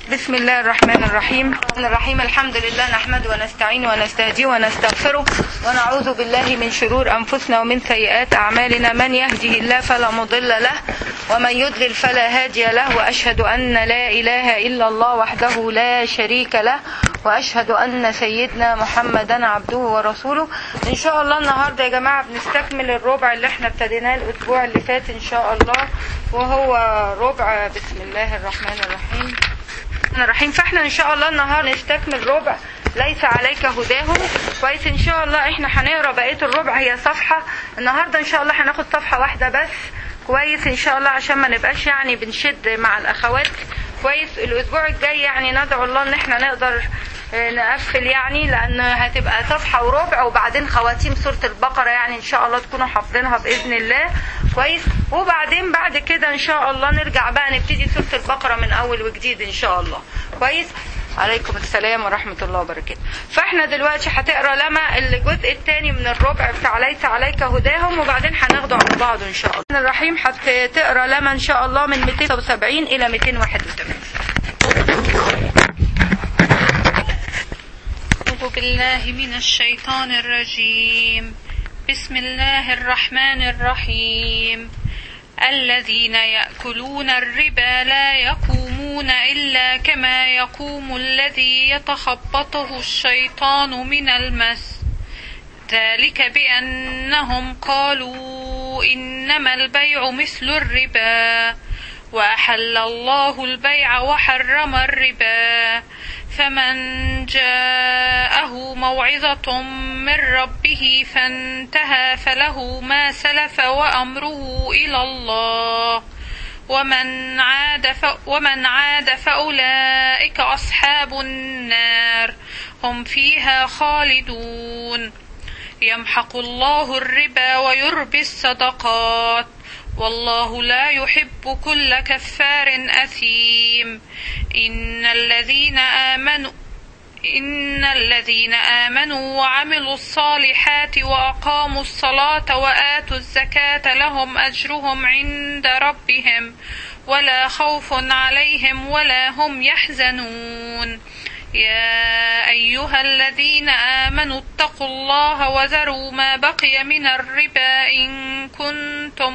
بسم الله الرحمن الرحيم الرحيم الحمد لله نحمده ونستعينه ونستهديه ونستغفره ونعوذ بالله من شرور أنفسنا ومن سيئات أعمالنا من يهده الله فلا مضل له ومن يضلل فلا هادي له وأشهد أن لا إله إلا الله وحده لا شريك له وأشهد أن سيدنا محمدا عبده ورسوله إن شاء الله النهاردة يا جماعة بنستكمل الربع اللي احنا ابتديناه الأسبوع اللي فات إن شاء الله وهو ربع بسم الله الرحمن الرحيم الرحمن الرحيم فاحنا ان شاء الله النهارده نستكمل ربع ليس عليك هداهم كويس ان شاء الله احنا هنقرا بقيه الربع هي صفحه النهارده ان شاء الله هناخد صفحه واحده بس كويس ان شاء الله عشان ما نبقاش يعني بنشد مع الاخوات كويس الاسبوع الجاي يعني ندعو الله ان احنا نقدر نقفل يعني لان هتبقى صفحه وربع وبعدين خواتيم سوره البقره يعني ان شاء الله تكونوا حافظينها باذن الله كويس وبعدين بعد كده ان شاء الله نرجع بقى نبتدي سوره البقره من اول وجديد ان شاء الله كويس عليكم السلام ورحمة الله وبركاته فاحنا دلوقتي هتقرا لما الجزء الثاني من الربع بتاع ليس عليك هداهم وبعدين هناخده على بعض ان شاء الله الرحيم هتقرا لما ان شاء الله من 270 الى 281 أعوذ بالله من الشيطان الرجيم بسم الله الرحمن الرحيم الذين يأكلون الربا لا يقومون إلا كما يقوم الذي يتخبطه الشيطان من المس ذلك بأنهم قالوا إنما البيع مثل الربا وأحل الله البيع وحرم الربا فمن جاءه موعظة من ربه فانتهى فله ما سلف وأمره إلى الله ومن عاد ف... ومن عاد فأولئك أصحاب النار هم فيها خالدون يمحق الله الربا ويربي الصدقات والله لا يحب كل كفار أثيم إن الذين آمنوا إن الذين آمنوا وعملوا الصالحات وأقاموا الصلاة وآتوا الزكاة لهم أجرهم عند ربهم ولا خوف عليهم ولا هم يحزنون يا أيها الذين آمنوا اتقوا الله وذروا ما بقي من الربا إن كنتم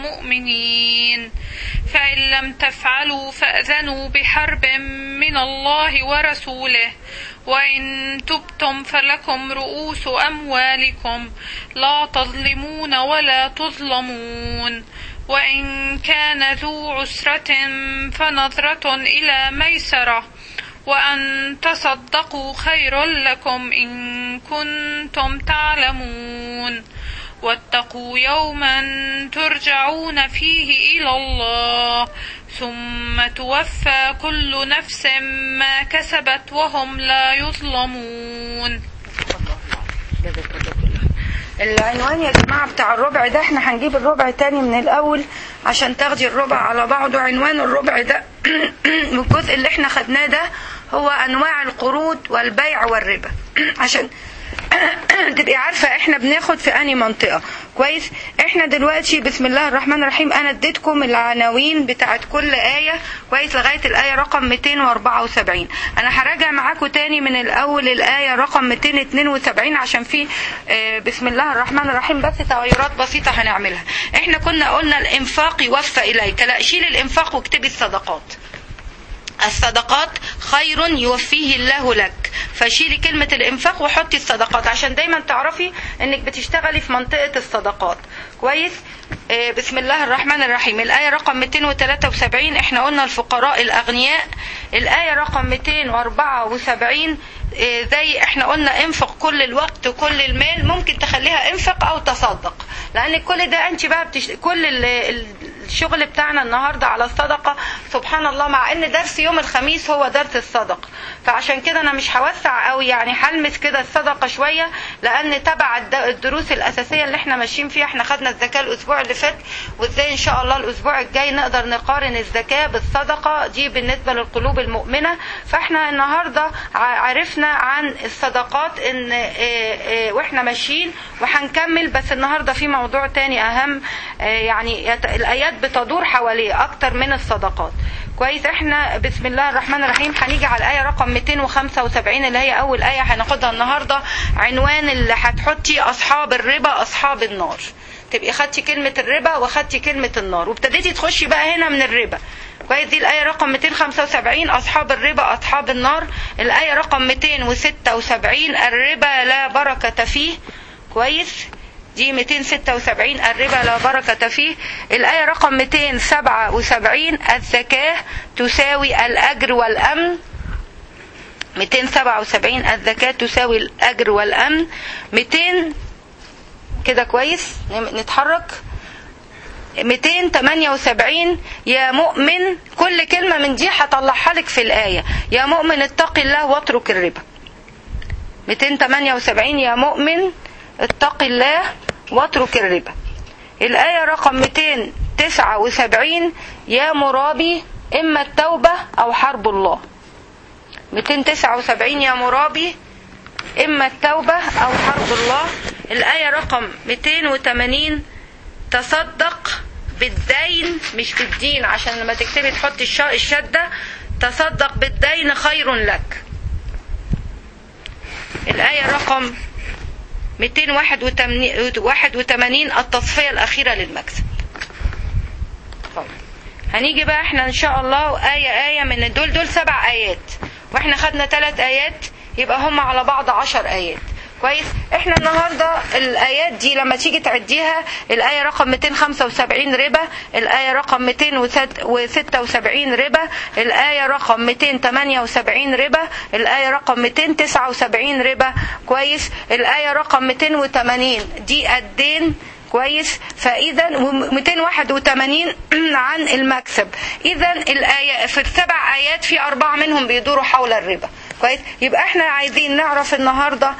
مؤمنين فإن لم تفعلوا فأذنوا بحرب من الله ورسوله وإن تبتم فلكم رؤوس أموالكم لا تظلمون ولا تظلمون وإن كان ذو عسرة فنظرة إلى ميسرة وأن تصدقوا خير لكم إن كنتم تعلمون واتقوا يوما ترجعون فيه إلى الله ثم توفى كل نفس ما كسبت وهم لا يظلمون العنوان يا جماعة بتاع الربع ده احنا هنجيب الربع تاني من الأول عشان تاخدي الربع على بعضه عنوان الربع ده الجزء اللي احنا خدناه ده هو أنواع القروض والبيع والربا عشان تبقي عارفة احنا بناخد في انهي منطقة كويس احنا دلوقتي بسم الله الرحمن الرحيم انا اديتكم العناوين بتاعت كل آية كويس لغاية الآية رقم 274 انا هراجع معاكم تاني من الاول الآية رقم 272 عشان في اه بسم الله الرحمن الرحيم بس تغيرات بسيطة هنعملها احنا كنا قلنا الانفاق يوفى اليك لا شيل الانفاق واكتبي الصدقات الصدقات خير يوفيه الله لك فشيلي كلمة الإنفاق وحطي الصدقات عشان دايما تعرفي إنك بتشتغلي في منطقة الصدقات كويس آه بسم الله الرحمن الرحيم الآية رقم 273 احنا قلنا الفقراء الأغنياء الآية رقم 274 آه زي احنا قلنا انفق كل الوقت وكل المال ممكن تخليها انفق أو تصدق لأن كل ده أنت بقى بتش... كل ال... ال... الشغل بتاعنا النهارده على الصدقه سبحان الله مع ان درس يوم الخميس هو درس الصدقه فعشان كده انا مش هوسع قوي يعني هلمس كده الصدقه شويه لان تبع الدروس الاساسيه اللي احنا ماشيين فيها احنا خدنا الزكاه الاسبوع اللي فات وازاي ان شاء الله الاسبوع الجاي نقدر نقارن الزكاه بالصدقه دي بالنسبه للقلوب المؤمنه فاحنا النهارده عرفنا عن الصدقات ان واحنا ماشيين وهنكمل بس النهارده في موضوع تاني اهم يعني الايات بتدور حواليه اكتر من الصدقات كويس احنا بسم الله الرحمن الرحيم هنيجي على الايه رقم 275 اللي هي اول ايه هناخدها النهارده عنوان اللي هتحطي اصحاب الربا اصحاب النار تبقي خدتي كلمه الربا واخدتي كلمه النار وابتديتي تخشي بقى هنا من الربا كويس دي الآية رقم 275 أصحاب الربا أصحاب النار الآية رقم 276 الربا لا بركة فيه كويس دي 276 الربا لا بركة فيه الآية رقم 277 الزكاة تساوي الأجر والأمن 277 الزكاة تساوي الأجر والأمن 200 كده كويس نتحرك 278 يا مؤمن كل كلمة من دي هطلعها لك في الآية يا مؤمن اتق الله واترك الربا 278 يا مؤمن اتق الله واترك الربا الآية رقم 279 يا مرابي إما التوبة أو حرب الله 279 يا مرابي إما التوبة أو حرب الله الآية رقم 280 تصدق بالدين مش بالدين عشان لما تكتبي تحطي الشدة تصدق بالدين خير لك الآية رقم 281 التصفية الأخيرة للمكسب طيب. هنيجي بقى احنا ان شاء الله آية آية من دول دول سبع آيات واحنا خدنا ثلاث آيات يبقى هم على بعض عشر آيات كويس احنا النهارده الايات دي لما تيجي تعديها الايه رقم 275 ربا الايه رقم 276 ربا الايه رقم 278 ربا الايه رقم 279 ربا كويس الايه رقم 280 دي الدين كويس فاذا 281 عن المكسب اذا الايه في السبع ايات في اربعه منهم بيدوروا حول الربا كويس يبقى احنا عايزين نعرف النهارده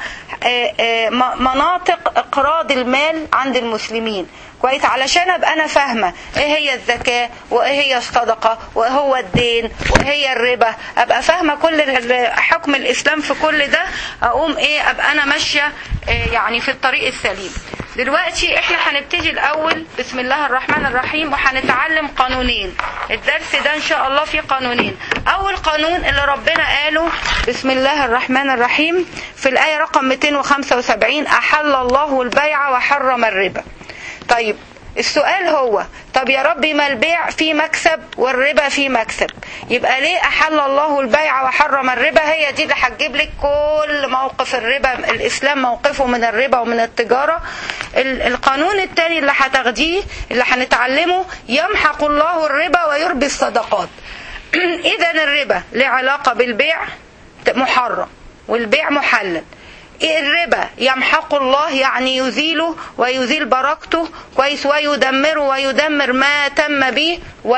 مناطق اقراض المال عند المسلمين كويس علشان ابقى انا فاهمه ايه هي الزكاه وايه هي الصدقه وايه هو الدين وايه هي الربا ابقى فاهمه كل حكم الاسلام في كل ده اقوم ايه ابقى انا ماشيه يعني في الطريق السليم دلوقتي احنا هنبتدي الاول بسم الله الرحمن الرحيم وهنتعلم قانونين الدرس ده ان شاء الله فيه قانونين اول قانون اللي ربنا قاله بسم الله الرحمن الرحيم في الايه رقم 275 احل الله البيع وحرم الربا طيب السؤال هو طب يا ربي ما البيع فيه مكسب والربا فيه مكسب يبقى ليه احل الله البيع وحرم الربا هي دي اللي هتجيب لك كل موقف الربا الاسلام موقفه من الربا ومن التجاره القانون الثاني اللي هتاخديه اللي هنتعلمه يمحق الله الربا ويربي الصدقات اذا الربا له علاقه بالبيع محرم والبيع محلل الربا يمحق الله يعني يزيله ويزيل بركته كويس ويدمره ويدمر ما تم به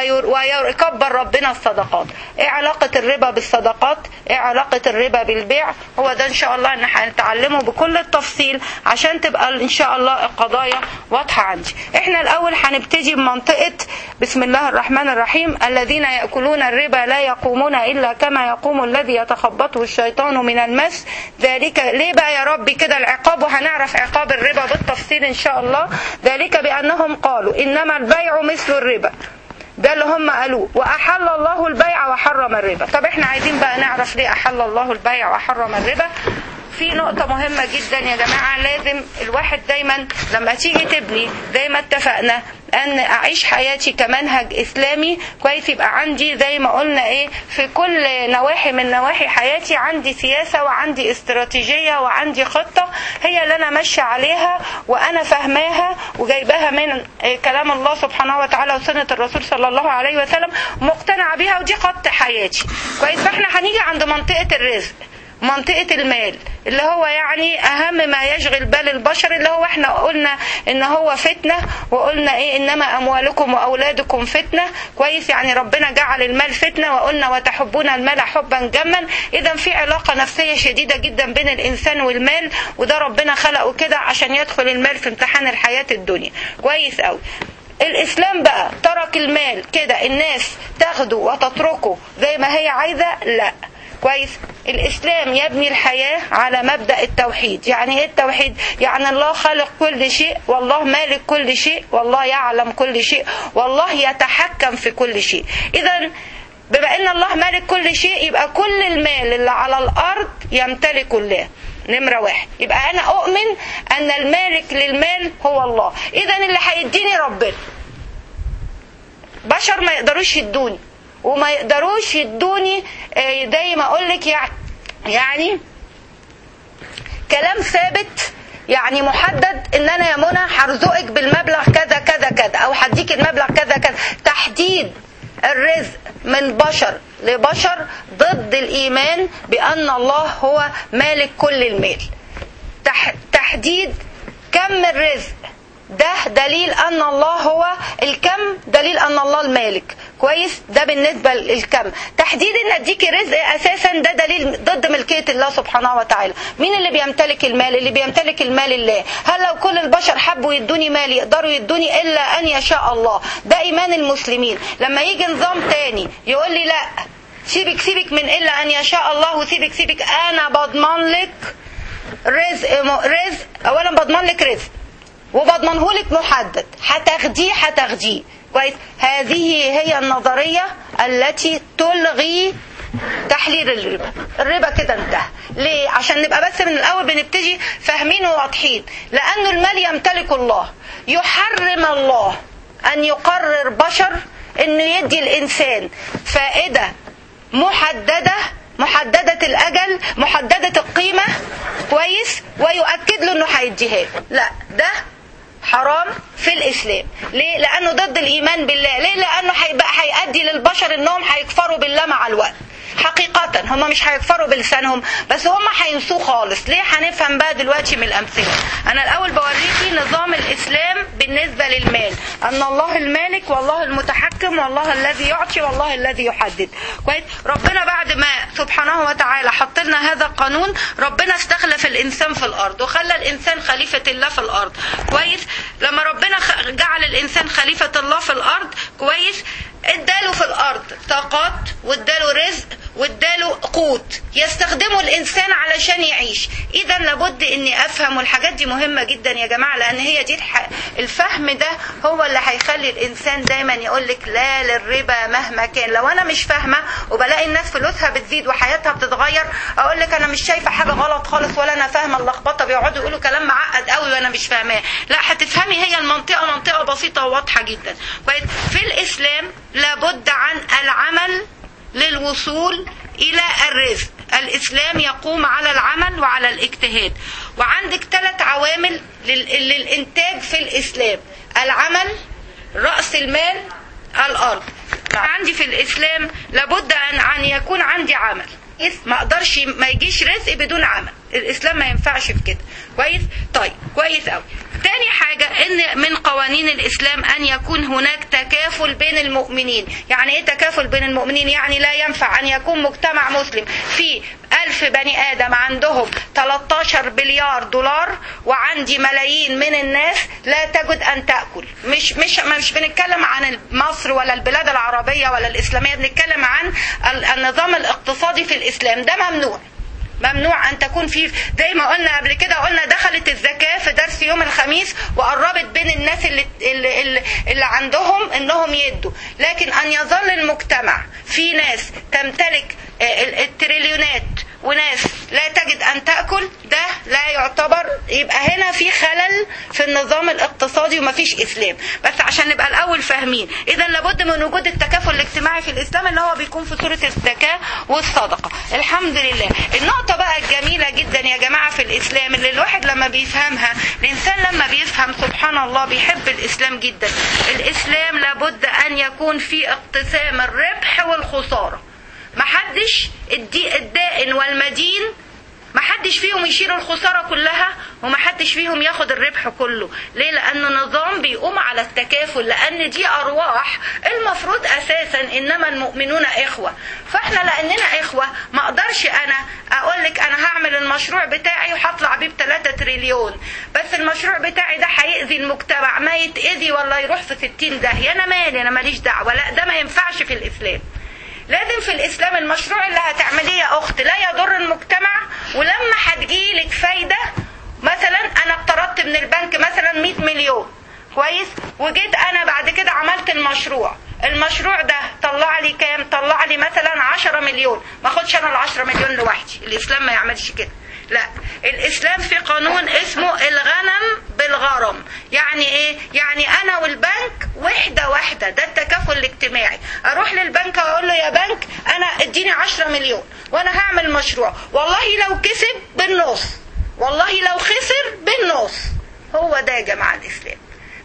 ويكبر ربنا الصدقات ايه علاقة الربا بالصدقات ايه علاقة الربا بالبيع هو ده ان شاء الله ان هنتعلمه بكل التفصيل عشان تبقى ان شاء الله القضايا واضحة عندي احنا الاول هنبتدي بمنطقة بسم الله الرحمن الرحيم الذين يأكلون الربا لا يقومون الا كما يقوم الذي يتخبطه الشيطان من المس ذلك ليه بقى يا رب كده العقاب وهنعرف عقاب الربا بالتفصيل ان شاء الله ذلك بانهم قالوا انما البيع مثل الربا ده اللي هم قالوه واحل الله البيع وحرم الربا طب احنا عايزين بقى نعرف ليه احل الله البيع وحرم الربا في نقطة مهمة جدا يا جماعة لازم الواحد دايما لما تيجي تبني زي ما اتفقنا ان اعيش حياتي كمنهج اسلامي كويس يبقى عندي زي ما قلنا ايه في كل نواحي من نواحي حياتي عندي سياسة وعندي استراتيجية وعندي خطة هي اللي انا ماشية عليها وانا فاهماها وجايباها من كلام الله سبحانه وتعالى وسنة الرسول صلى الله عليه وسلم مقتنعة بيها ودي خط حياتي كويس فاحنا هنيجي عند منطقة الرزق منطقة المال اللي هو يعني أهم ما يشغل بال البشر اللي هو احنا قلنا إن هو فتنة وقلنا إيه إنما أموالكم وأولادكم فتنة كويس يعني ربنا جعل المال فتنة وقلنا وتحبون المال حبا جما إذا في علاقة نفسية شديدة جدا بين الإنسان والمال وده ربنا خلقه كده عشان يدخل المال في امتحان الحياة الدنيا كويس أوي الإسلام بقى ترك المال كده الناس تاخده وتتركه زي ما هي عايزة لا كويس الاسلام يبني الحياه على مبدا التوحيد يعني ايه التوحيد يعني الله خلق كل شيء والله مالك كل شيء والله يعلم كل شيء والله يتحكم في كل شيء اذا بما ان الله مالك كل شيء يبقى كل المال اللي على الارض يمتلك الله نمرة واحد يبقى أنا أؤمن أن المالك للمال هو الله إذا اللي هيديني ربنا بشر ما يقدروش يدوني وما يقدروش يدوني آه، زي ما أقول لك يعني يعني كلام ثابت يعني محدد ان انا يا منى هرزقك بالمبلغ كذا كذا كذا او هديك المبلغ كذا كذا تحديد الرزق من بشر لبشر ضد الايمان بان الله هو مالك كل المال تح تحديد كم الرزق ده دليل ان الله هو الكم دليل ان الله المالك كويس ده بالنسبه للكم تحديد ان اديكي رزق اساسا ده دليل ضد ملكيه الله سبحانه وتعالى مين اللي بيمتلك المال اللي بيمتلك المال الله هل لو كل البشر حبوا يدوني مال يقدروا يدوني الا ان يشاء الله ده ايمان المسلمين لما يجي نظام تاني يقول لي لا سيبك سيبك من الا ان يشاء الله وسيبك سيبك انا بضمن لك رزق رزق اولا بضمن لك رزق وبضمنه لك محدد هتاخديه هتاخديه كويس هذه هي النظرية التي تلغي تحليل الربا الربا كده انتهى ليه عشان نبقى بس من الاول بنبتدي فاهمين وواضحين لانه المال يمتلك الله يحرم الله ان يقرر بشر انه يدي الانسان فائدة محددة محددة الأجل محددة القيمة كويس ويؤكد له أنه هيديها له. لا ده حرام في الإسلام ليه؟ لأنه ضد الإيمان بالله ليه؟ لأنه هيبقى هيؤدي للبشر أنهم هيكفروا بالله مع الوقت حقيقة هم مش هيكفروا بلسانهم بس هم هينسوه خالص ليه هنفهم بقى دلوقتي من الأمثلة أنا الأول بوريكي نظام الإسلام بالنسبة للمال أن الله المالك والله المتحكم والله الذي يعطي والله الذي يحدد كويس ربنا بعد ما سبحانه وتعالى حط لنا هذا القانون ربنا استخلف الإنسان في الأرض وخلى الإنسان خليفة الله في الأرض كويس لما ربنا جعل الإنسان خليفة الله في الأرض كويس اداله في الارض طاقات واداله رزق واداله قوت يستخدمه الانسان علشان يعيش اذا لابد اني افهم والحاجات دي مهمه جدا يا جماعه لان هي دي الح... الفهم ده هو اللي هيخلي الانسان دايما يقول لك لا للربا مهما كان لو انا مش فاهمه وبلاقي الناس فلوسها بتزيد وحياتها بتتغير اقول لك انا مش شايفه حاجه غلط خالص ولا انا فاهمه اللخبطه بيقعدوا يقولوا كلام معقد قوي وانا مش فاهماه لا هتفهمي هي المنطقه منطقه بسيطه وواضحه جدا كويس في الاسلام لابد عن العمل للوصول إلى الرزق الإسلام يقوم على العمل وعلى الاجتهاد وعندك ثلاث عوامل للإنتاج في الإسلام العمل رأس المال الأرض عندي في الإسلام لابد أن أن يكون عندي عمل ما اقدرش ما يجيش رزق بدون عمل الاسلام ما ينفعش في كده كويس طيب كويس قوي تاني حاجة ان من قوانين الاسلام ان يكون هناك تكافل بين المؤمنين يعني ايه تكافل بين المؤمنين يعني لا ينفع ان يكون مجتمع مسلم في ألف بني آدم عندهم 13 بليار دولار وعندي ملايين من الناس لا تجد أن تأكل مش مش مش بنتكلم عن مصر ولا البلاد العربية ولا الإسلامية بنتكلم عن النظام الاقتصادي في الإسلام ده ممنوع ممنوع ان تكون في زي ما قلنا قبل كده قلنا دخلت الزكاه في درس يوم الخميس وقربت بين الناس اللي اللي, اللي, اللي عندهم انهم يدوا لكن ان يظل المجتمع في ناس تمتلك التريليونات وناس لا تجد ان تاكل ده لا يعتبر يبقى هنا في خلل في النظام الاقتصادي ومفيش اسلام بس عشان نبقى الاول فاهمين اذا لابد من وجود التكافل الاجتماعي في الاسلام اللي هو بيكون في صوره الزكاه والصدقه الحمد لله النقطه بقى الجميله جدا يا جماعه في الاسلام اللي الواحد لما بيفهمها الانسان لما بيفهم سبحان الله بيحب الاسلام جدا الاسلام لابد ان يكون في اقتسام الربح والخساره محدش الدائن والمدين محدش فيهم يشيل الخسارة كلها ومحدش فيهم ياخد الربح كله ليه لأنه نظام بيقوم على التكافل لأن دي أرواح المفروض أساسا إنما المؤمنون إخوة فإحنا لأننا إخوة ما أقدرش أنا أقول لك أنا هعمل المشروع بتاعي وهطلع بيه ب 3 تريليون بس المشروع بتاعي ده هيأذي المجتمع ما يتأذي ولا يروح في 60 داهية أنا مالي أنا ماليش دعوة لا ده ما ينفعش في الإسلام لازم في الاسلام المشروع اللي هتعمليه يا اخت وجيت انا بعد كده عملت المشروع المشروع ده طلع لي كام طلع لي مثلا 10 مليون ما اخدش انا ال 10 مليون لوحدي الاسلام ما يعملش كده لا الاسلام في قانون اسمه الغنم بالغرم يعني ايه يعني انا والبنك وحده واحده ده التكافل الاجتماعي اروح للبنك واقول له يا بنك انا اديني 10 مليون وانا هعمل مشروع والله لو كسب بالنص والله لو خسر بالنص هو ده يا جماعه الاسلام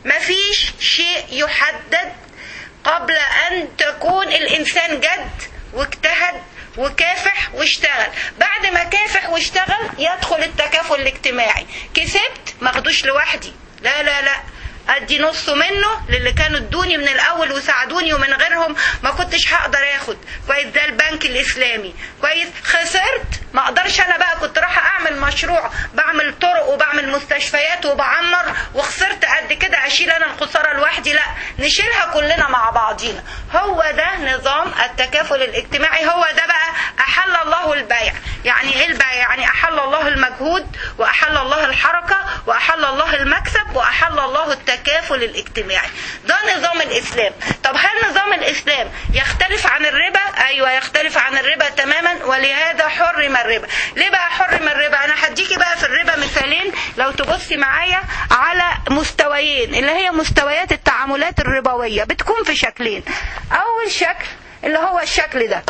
مفيش شيء يحدد قبل ان تكون الانسان جد واجتهد وكافح واشتغل بعد ما كافح واشتغل يدخل التكافل الاجتماعي كسبت ماخدوش لوحدي لا لا لا ادي نص منه للي كانوا ادوني من الاول وساعدوني ومن غيرهم ما كنتش هقدر اخد كويس ده البنك الاسلامي كويس خسرت ما اقدرش انا بقى كنت رايحه اعمل مشروع بعمل طرق وبعمل مستشفيات وبعمر وخسرت قد كده اشيل انا الخساره لوحدي لا نشيلها كلنا مع بعضينا هو ده نظام التكافل الاجتماعي هو ده بقى احل الله البيع يعني ايه البيع يعني احل الله المجهود واحل الله الحركه واحل الله المكسب واحل الله التكافل الاجتماعي ده نظام الاسلام طب هل نظام الاسلام يختلف عن الربا ايوه يختلف عن الربا تماما ولهذا حرم الربا ليه بقى حرم الربا انا هديكي بقى في الربا مثالين لو تبصي معايا على مستويين اللي هي مستويات التعاملات الربويه بتكون في شكلين اول شكل اللي هو الشكل ده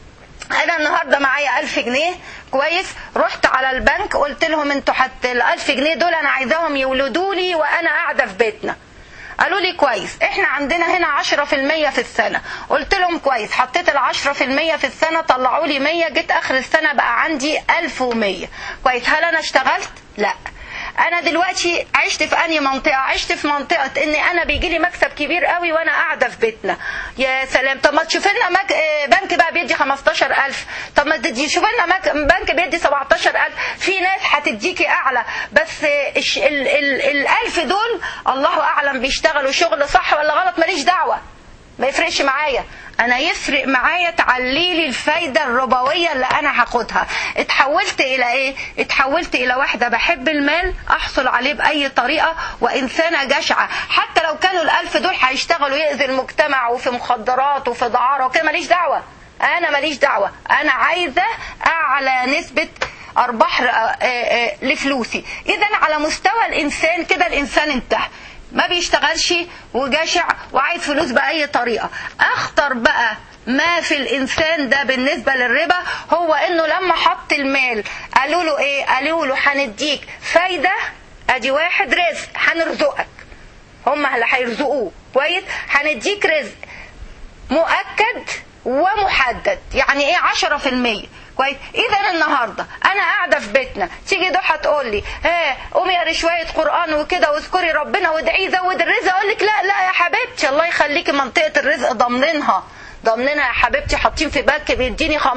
انا النهارده معايا ألف جنيه كويس رحت على البنك قلت لهم انتوا حتى الألف جنيه دول انا عايزاهم يولدوا لي وانا قاعده في بيتنا قالوا لي كويس احنا عندنا هنا عشرة في المية في السنة قلت لهم كويس حطيت العشرة في المية في السنة طلعوا لي مية جيت اخر السنة بقى عندي ألف ومية كويس هل انا اشتغلت لا انا دلوقتي عشت في انهي منطقه عشت في منطقه ان انا بيجي لي مكسب كبير قوي وانا قاعده في بيتنا يا سلام طب ما تشوف لنا مك... بنك بقى بيدي 15000 طب ما تدي شوف لنا مك... بنك بيدي 17000 في ناس هتديكي اعلى بس الش... ال... ال... الالف دول الله اعلم بيشتغلوا شغل صح ولا غلط ماليش دعوه ما يفرقش معايا انا يفرق معايا تعليلي الفايده الربويه اللي انا هاخدها اتحولت الى ايه اتحولت الى واحده بحب المال احصل عليه باي طريقه وانسانه جشعه حتى لو كانوا الالف دول هيشتغلوا يأذي المجتمع وفي مخدرات وفي دعاره وكده ماليش دعوه انا ماليش دعوه انا عايزه اعلى نسبه ارباح لفلوسي اذا على مستوى الانسان كده الانسان انتهى ما بيشتغلش وجشع وعايز فلوس بأي طريقة أخطر بقى ما في الإنسان ده بالنسبة للربا هو إنه لما حط المال قالوا له إيه قالوا له هنديك فايدة أدي واحد رزق هنرزقك هم اللي هيرزقوه كويس هنديك رزق مؤكد ومحدد يعني ايه عشرة في المية كويس اذا النهارده انا قاعده في بيتنا تيجي ضحى تقول لي ها قومي اقري شويه قران وكده واذكري ربنا وادعيه يزود الرزق اقول لك لا لا يا حبيبتي الله يخليكي منطقه الرزق ضامنينها ضامنينها يا حبيبتي حاطين في بنك بيديني 15%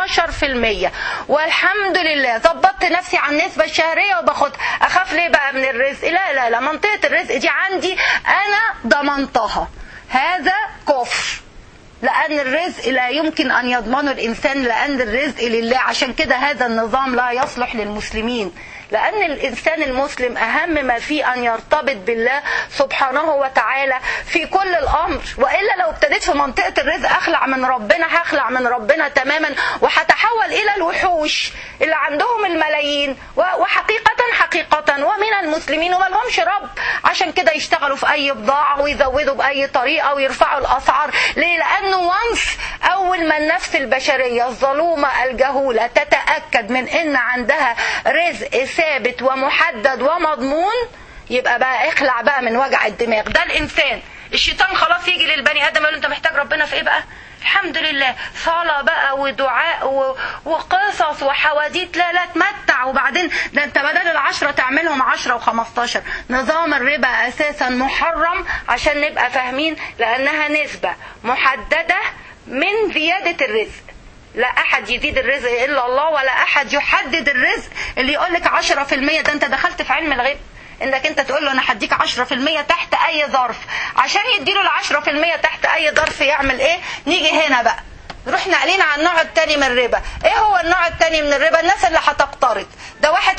والحمد لله ظبطت نفسي على النسبه الشهريه وباخد اخاف ليه بقى من الرزق لا لا لا منطقه الرزق دي عندي انا ضمنتها هذا كفر لأن الرزق لا يمكن أن يضمنه الإنسان لأن الرزق لله عشان كده هذا النظام لا يصلح للمسلمين لأن الإنسان المسلم أهم ما فيه أن يرتبط بالله سبحانه وتعالى في كل الأمر وإلا لو ابتديت في منطقة الرزق أخلع من ربنا هخلع من ربنا تماما وهتحول إلى الوحوش اللي عندهم الملايين وحقيقة حقيقة ومن المسلمين وما لهمش رب عشان كده يشتغلوا في أي بضاعة ويزودوا بأي طريقة ويرفعوا الأسعار ليه؟ لأنه وانس أول ما النفس البشرية الظلومة الجهولة تتأكد من إن عندها رزق ثابت ومحدد ومضمون يبقى بقى اخلع بقى من وجع الدماغ ده الانسان الشيطان خلاص يجي للبني ادم يقول له انت محتاج ربنا في ايه بقى الحمد لله صلاة بقى ودعاء و... وقصص وحواديت لا لا تمتع وبعدين ده انت بدل العشرة تعملهم عشرة وخمستاشر نظام الربا اساسا محرم عشان نبقى فاهمين لانها نسبة محددة من زيادة الرزق لا احد يزيد الرزق الا الله ولا احد يحدد الرزق اللي يقول لك 10% ده انت دخلت في علم الغيب انك انت تقول له انا هديك 10% تحت اي ظرف عشان يديله ال 10% تحت اي ظرف يعمل ايه نيجي هنا بقى نروح ناقلين على النوع التاني من الربا ايه هو النوع التاني من الربا الناس اللي هتقترض ده واحد حط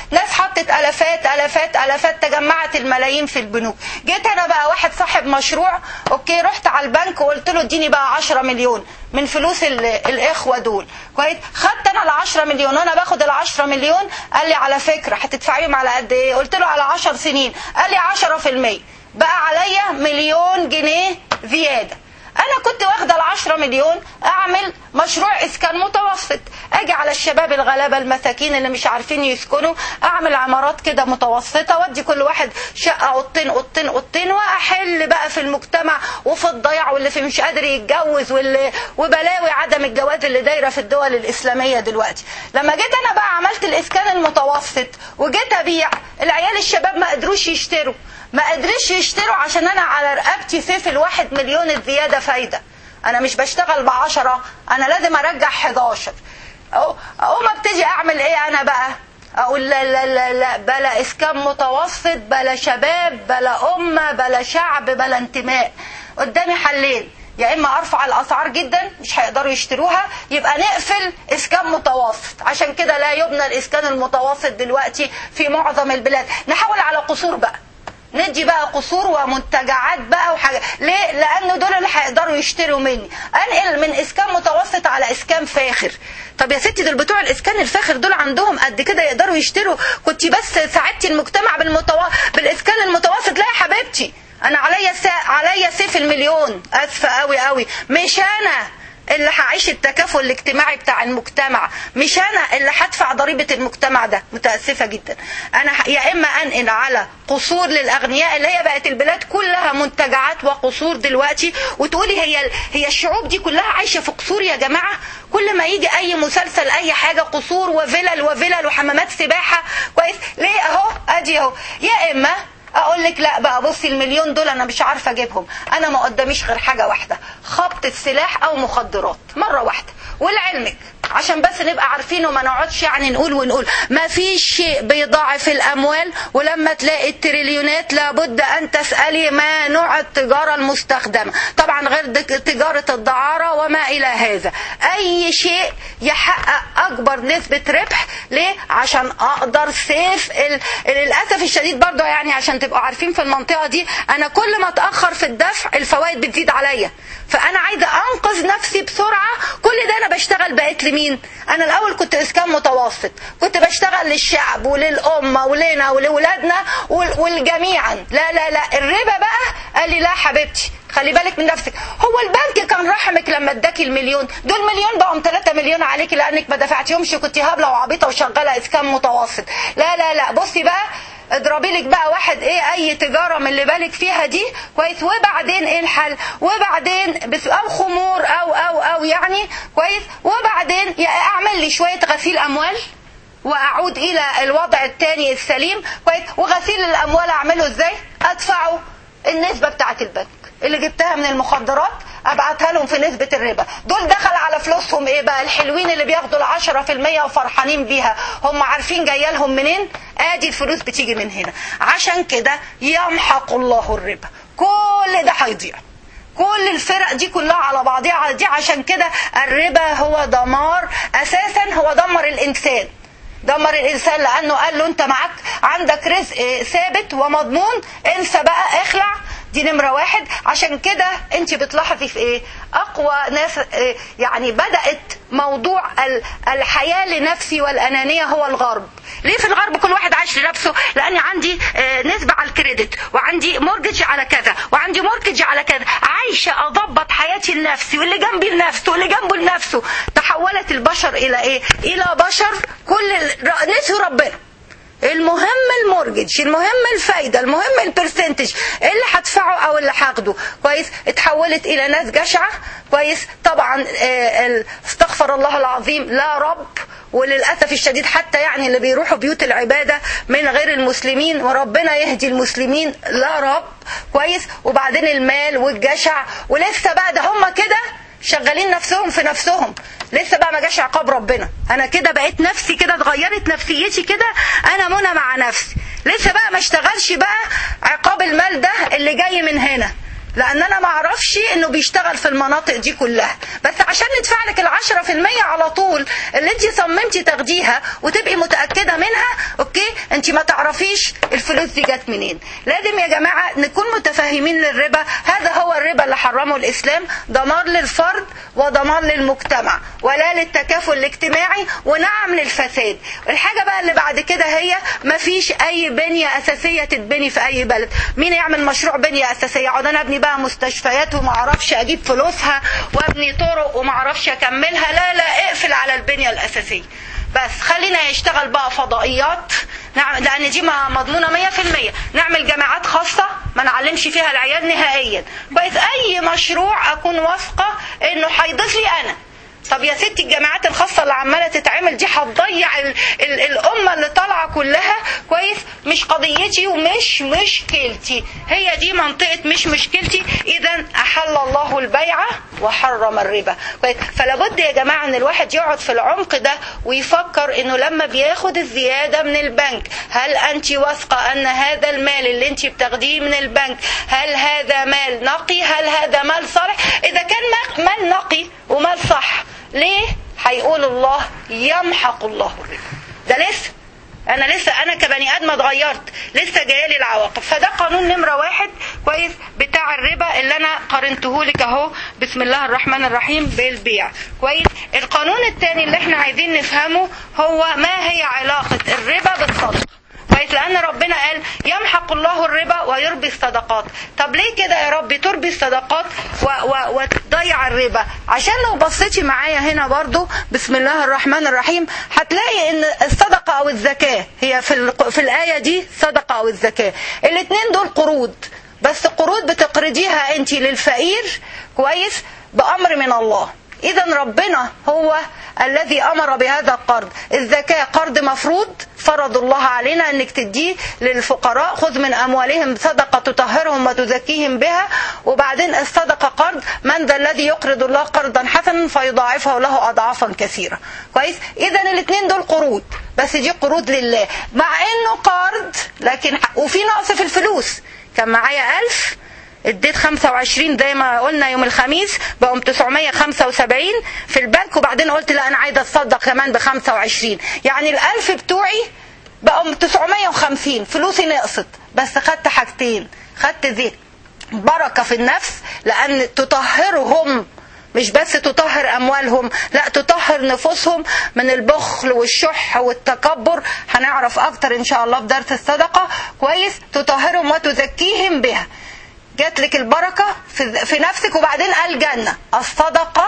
ناس حطت الافات الافات الافات تجمعت الملايين في البنوك جيت انا بقى واحد صاحب مشروع اوكي رحت على البنك وقلت له اديني بقى 10 مليون من فلوس ال- الاخوه دول كويس خدت انا ال 10 مليون وانا باخد ال 10 مليون قال لي على فكره هتدفعيهم على قد ايه قلت له على 10 سنين قال لي 10% بقى عليا مليون جنيه زياده انا كنت واخده ال 10 مليون اعمل مشروع اسكان متوسط اجي على الشباب الغلابه المساكين اللي مش عارفين يسكنوا اعمل عمارات كده متوسطه وادي كل واحد شقه اوضتين اوضتين اوضتين واحل بقى في المجتمع وفي الضياع واللي في مش قادر يتجوز واللي وبلاوي عدم الجواز اللي دايره في الدول الاسلاميه دلوقتي لما جيت انا بقى عملت الاسكان المتوسط وجيت ابيع العيال الشباب ما قدروش يشتروا ما قدرش يشتروا عشان انا على رقبتي سيف الواحد مليون الزياده فايده انا مش بشتغل بعشرة انا لازم ارجع 11 أو اقوم ابتدي اعمل ايه انا بقى اقول لا لا لا لا بلا اسكان متوسط بلا شباب بلا امه بلا شعب بلا انتماء قدامي حلين يا اما ارفع الاسعار جدا مش هيقدروا يشتروها يبقى نقفل اسكان متوسط عشان كده لا يبنى الاسكان المتوسط دلوقتي في معظم البلاد نحاول على قصور بقى ندي بقى قصور ومنتجعات بقى وحاجة ليه لان دول اللي هيقدروا يشتروا مني انقل من اسكان متوسط على اسكان فاخر طب يا ستي دول بتوع الاسكان الفاخر دول عندهم قد كده يقدروا يشتروا كنت بس ساعدتي المجتمع بالمتو... بالاسكان المتوسط لا يا حبيبتي انا عليا سا... عليا سيف المليون اسفه قوي قوي مش انا اللي هعيش التكافل الاجتماعي بتاع المجتمع مش انا اللي هدفع ضريبه المجتمع ده متاسفه جدا انا ح- يا اما انقل على قصور للاغنياء اللي هي بقت البلاد كلها منتجعات وقصور دلوقتي وتقولي هي هي الشعوب دي كلها عايشه في قصور يا جماعه كل ما يجي اي مسلسل اي حاجه قصور وفلل وفلل وحمامات سباحه كويس ليه اهو ادي اهو يا اما اقول لك لا بقى بصي المليون دول انا مش عارفه اجيبهم انا ما قداميش غير حاجه واحده خبط السلاح او مخدرات مره واحده ولعلمك عشان بس نبقى عارفين وما نقعدش يعني نقول ونقول ما فيش شيء بيضاعف الاموال ولما تلاقي التريليونات لابد ان تسالي ما نوع التجاره المستخدمه طبعا غير دك- تجاره الدعاره وما الى هذا اي شيء يحقق اكبر نسبه ربح ليه عشان اقدر سيف ال... للاسف الشديد برضه يعني عشان تبقوا عارفين في المنطقه دي انا كل ما اتاخر في الدفع الفوائد بتزيد عليا فانا عايزه انقذ نفسي بسرعه كل ده انا بشتغل بقيت لمين انا الاول كنت اسكان متوسط كنت بشتغل للشعب وللامه ولنا ولولادنا وال- والجميعا لا لا لا الربا بقى قال لي لا حبيبتي خلي بالك من نفسك هو البنك كان رحمك لما اداكي المليون دول مليون بقوا 3 مليون عليكي لانك ما دفعتيهمش كنت هابله وعبيطه وشغاله اسكان متوسط لا لا لا بصي بقى اضربي لك بقى واحد ايه اي تجاره من اللي بالك فيها دي كويس وبعدين ايه الحل وبعدين بس او خمور او او او يعني كويس وبعدين يا اعمل لي شويه غسيل اموال واعود الى الوضع الثاني السليم كويس وغسيل الاموال اعمله ازاي ادفعه النسبه بتاعه البنك اللي جبتها من المخدرات ابعتها لهم في نسبة الربا دول دخل على فلوسهم ايه بقى الحلوين اللي بياخدوا العشرة في المية وفرحانين بيها هم عارفين جايه لهم منين ادي الفلوس بتيجي من هنا عشان كده يمحق الله الربا كل ده هيضيع كل الفرق دي كلها على بعضها دي عشان كده الربا هو دمار اساسا هو دمر الانسان دمر الانسان لانه قال له انت معاك عندك رزق ثابت ومضمون انسى بقى اخلع دي نمرة واحد عشان كده انت بتلاحظي في ايه اقوى ناس اه، يعني بدأت موضوع ال- الحياة لنفسي والانانية هو الغرب ليه في الغرب كل واحد عايش لنفسه لاني عندي اه، نسبة على الكريدت وعندي مورجج على كذا وعندي مورجج على كذا عايشة اضبط حياتي لنفسي واللي جنبي لنفسه واللي جنبه لنفسه تحولت البشر الى ايه الى بشر كل ال- نسوا ربنا المهم المورجج المهم الفايده المهم البرسنتج اللي هدفعه او اللي هاخده كويس اتحولت الى ناس جشعه كويس طبعا آه، ال- استغفر الله العظيم لا رب وللاسف الشديد حتى يعني اللي بيروحوا بيوت العباده من غير المسلمين وربنا يهدي المسلمين لا رب كويس وبعدين المال والجشع ولسه بقى ده هم كده شغالين نفسهم في نفسهم لسه بقى ما جاش عقاب ربنا انا كده بقيت نفسي كده اتغيرت نفسيتي كده انا منى مع نفسي لسه بقى ما اشتغلش بقى عقاب المال ده اللي جاي من هنا لان انا ما اعرفش انه بيشتغل في المناطق دي كلها بس عشان ندفع لك العشرة في المية على طول اللي انت صممتي تاخديها وتبقي متأكدة منها اوكي انت ما تعرفيش الفلوس دي جت منين لازم يا جماعة نكون متفاهمين للربا هذا هو الربا اللي حرمه الاسلام دمار للفرد ودمار للمجتمع ولا للتكافل الاجتماعي ونعم للفساد الحاجة بقى اللي بعد كده هي ما فيش اي بنية اساسية تتبني في اي بلد مين يعمل مشروع بنية اساسية اقعد انا ابني بقى مستشفيات وما اعرفش اجيب فلوسها وابني طرق وما اعرفش اكملها لا لا اقفل على البنية الاساسية بس خلينا يشتغل بقى فضائيات نعم لان دي ما- مضمونه 100% نعمل جامعات خاصه ما نعلمش فيها العيال نهائيا كويس اي مشروع اكون واثقه انه هيضيف لي انا طب يا ستي الجامعات الخاصه اللي عماله تتعمل دي هتضيع ال ال الامه اللي طالعه كلها كويس مش قضيتي ومش مشكلتي هي دي منطقه مش مشكلتي اذا احل الله البيع وحرم الربا كويس فلا بد يا جماعه ان الواحد يقعد في العمق ده ويفكر انه لما بياخد الزياده من البنك هل انت واثقه ان هذا المال اللي انت بتاخديه من البنك هل هذا مال نقي هل هذا مال صالح اذا كان مال نقي ومال صح ليه هيقول الله يمحق الله الربا ده لسه انا لسه انا كبني ادم اتغيرت لسه جايلي العواقب فده قانون نمره واحد كويس بتاع الربا اللي انا قارنته لك اهو بسم الله الرحمن الرحيم بالبيع كويس القانون الثاني اللي احنا عايزين نفهمه هو ما هي علاقه الربا بالصدقه كويس لان ربنا قال يمحق الله الربا ويربي الصدقات طب ليه كده يا رب تربي الصدقات و و وتضيع الربا عشان لو بصيتي معايا هنا برضو بسم الله الرحمن الرحيم هتلاقي ان الصدقه او الزكاه هي في ال- في الايه دي صدقه او الزكاه الاثنين دول قروض بس قروض بتقرضيها انت للفقير كويس بامر من الله اذا ربنا هو الذي امر بهذا القرض الزكاه قرض مفروض فرض الله علينا انك تديه للفقراء خذ من اموالهم صدقه تطهرهم وتزكيهم بها وبعدين الصدقه قرض من ذا الذي يقرض الله قرضا حسنا فيضاعفه له اضعافا كثيره كويس اذا الاثنين دول قروض بس دي قروض لله مع انه قرض لكن وفي نقص في الفلوس كان معايا ألف اديت 25 زي ما قلنا يوم الخميس بقوا 975 في البنك وبعدين قلت لا انا عايزه اتصدق كمان ب 25 يعني الألف بتوعي بقوا 950 فلوسي نقصت بس خدت حاجتين خدت زي بركه في النفس لان تطهرهم مش بس تطهر اموالهم لا تطهر نفوسهم من البخل والشح والتكبر هنعرف اكتر ان شاء الله في درس الصدقه كويس تطهرهم وتزكيهم بها جات لك البركه في في نفسك وبعدين قال جنه الصدقه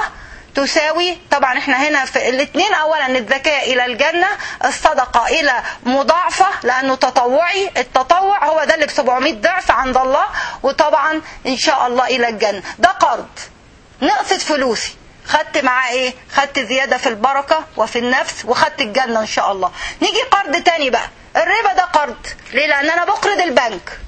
تساوي طبعا احنا هنا في الاثنين اولا الزكاه الى الجنه الصدقه الى مضاعفه لانه تطوعي التطوع هو ده اللي ب 700 ضعف عند الله وطبعا ان شاء الله الى الجنه ده قرض نقصت فلوسي خدت معاه ايه خدت زيادة في البركة وفي النفس وخدت الجنة ان شاء الله نيجي قرض تاني بقى الربا ده قرض ليه لان انا بقرض البنك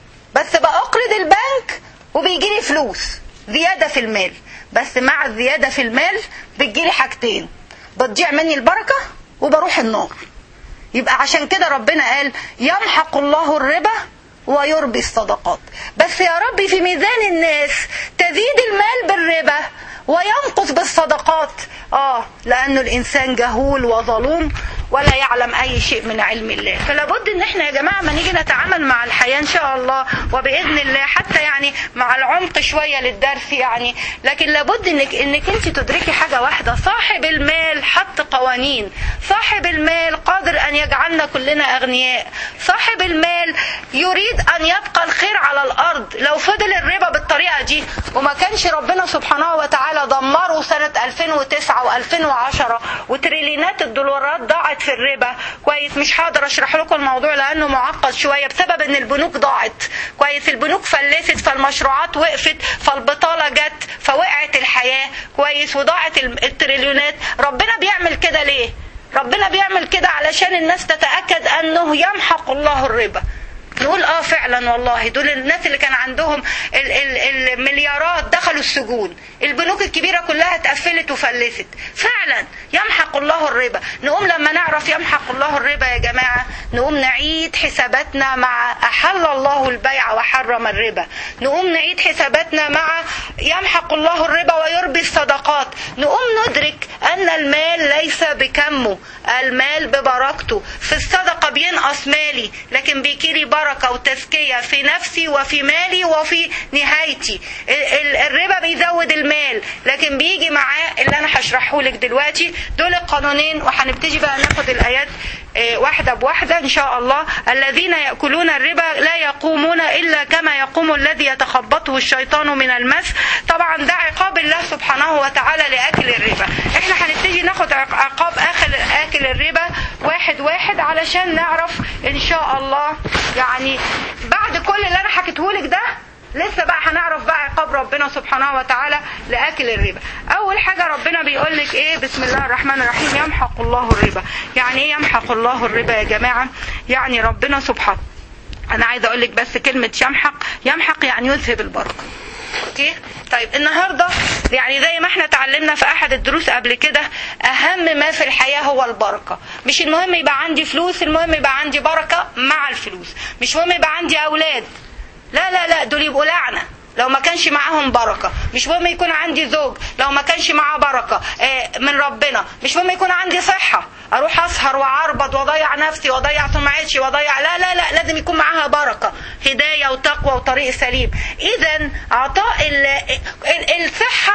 بس بقرض البنك وبيجيلي فلوس زيادة في المال بس مع الزيادة في المال بتجيلي حاجتين بتضيع مني البركة وبروح النار يبقى عشان كده ربنا قال يمحق الله الربا ويربي الصدقات بس يا ربي في ميزان الناس تزيد المال بالربا وينقص بالصدقات اه لانه الانسان جهول وظلوم ولا يعلم اي شيء من علم الله فلا بد ان احنا يا جماعه ما نيجي نتعامل مع الحياه ان شاء الله وباذن الله حتى يعني مع العمق شويه للدرس يعني لكن لابد انك انك انت تدركي حاجه واحده صاحب المال حط قوانين صاحب المال قادر ان يجعلنا كلنا اغنياء صاحب المال يريد ان يبقى الخير على الارض لو فضل الربا بالطريقه دي وما كانش ربنا سبحانه وتعالى دمره سنه 2009 و2010 وتريليونات الدولارات ضاعت في الربا كويس مش هقدر اشرح لكم الموضوع لانه معقد شويه بسبب ان البنوك ضاعت كويس البنوك فلست فالمشروعات وقفت فالبطاله جت فوقعت الحياه كويس وضاعت التريليونات ربنا بيعمل كده ليه ربنا بيعمل كده علشان الناس تتاكد انه يمحق الله الربا نقول اه فعلا والله دول الناس اللي كان عندهم ال- ال- المليارات دخلوا السجون البنوك الكبيرة كلها اتقفلت وفلست فعلا يمحق الله الربا نقوم لما نعرف يمحق الله الربا يا جماعة نقوم نعيد حساباتنا مع أحل الله البيع وحرم الربا نقوم نعيد حساباتنا مع يمحق الله الربا ويربي الصدقات نقوم ندرك أن المال ليس بكمه المال ببركته في الصدقة بينقص مالي لكن بيجيلي بركة وتزكية في نفسي وفي مالي وفي نهايتي ال- ال- الربا بيزود المال لكن بيجي معاه اللي انا هشرحه لك دلوقتي دول القانونين وهنبتدي بقى ناخد الايات آه، واحدة بواحدة إن شاء الله الذين يأكلون الربا لا يقومون إلا كما يقوم الذي يتخبطه الشيطان من المس طبعا ده عقاب الله سبحانه وتعالى لأكل الربا احنا هنبتدي ناخد عق- عقاب آخر آكل الربا واحد واحد علشان نعرف إن شاء الله يعني بعد كل اللي أنا حكيتهولك ده لسه بقى هنعرف بقى عقاب ربنا سبحانه وتعالى لاكل الربا اول حاجه ربنا بيقول لك ايه بسم الله الرحمن الرحيم يمحق الله الربا يعني ايه يمحق الله الربا يا جماعه يعني ربنا سبحانه انا عايزه اقول لك بس كلمه يمحق يمحق يعني يذهب البركه اوكي طيب النهارده يعني زي ما احنا اتعلمنا في احد الدروس قبل كده اهم ما في الحياه هو البركه مش المهم يبقى عندي فلوس المهم يبقى عندي بركه مع الفلوس مش مهم يبقى عندي اولاد لا لا لا دول يبقوا لعنه لو ما كانش معاهم بركه مش مهم يكون عندي زوج لو ما كانش معاه بركه آه، من ربنا مش مهم يكون عندي صحه اروح اسهر واعربط واضيع نفسي واضيع سمعتي واضيع لا لا لا لازم يكون معاها بركه هدايه وتقوى وطريق سليم اذا عطاء ال- ال- الصحه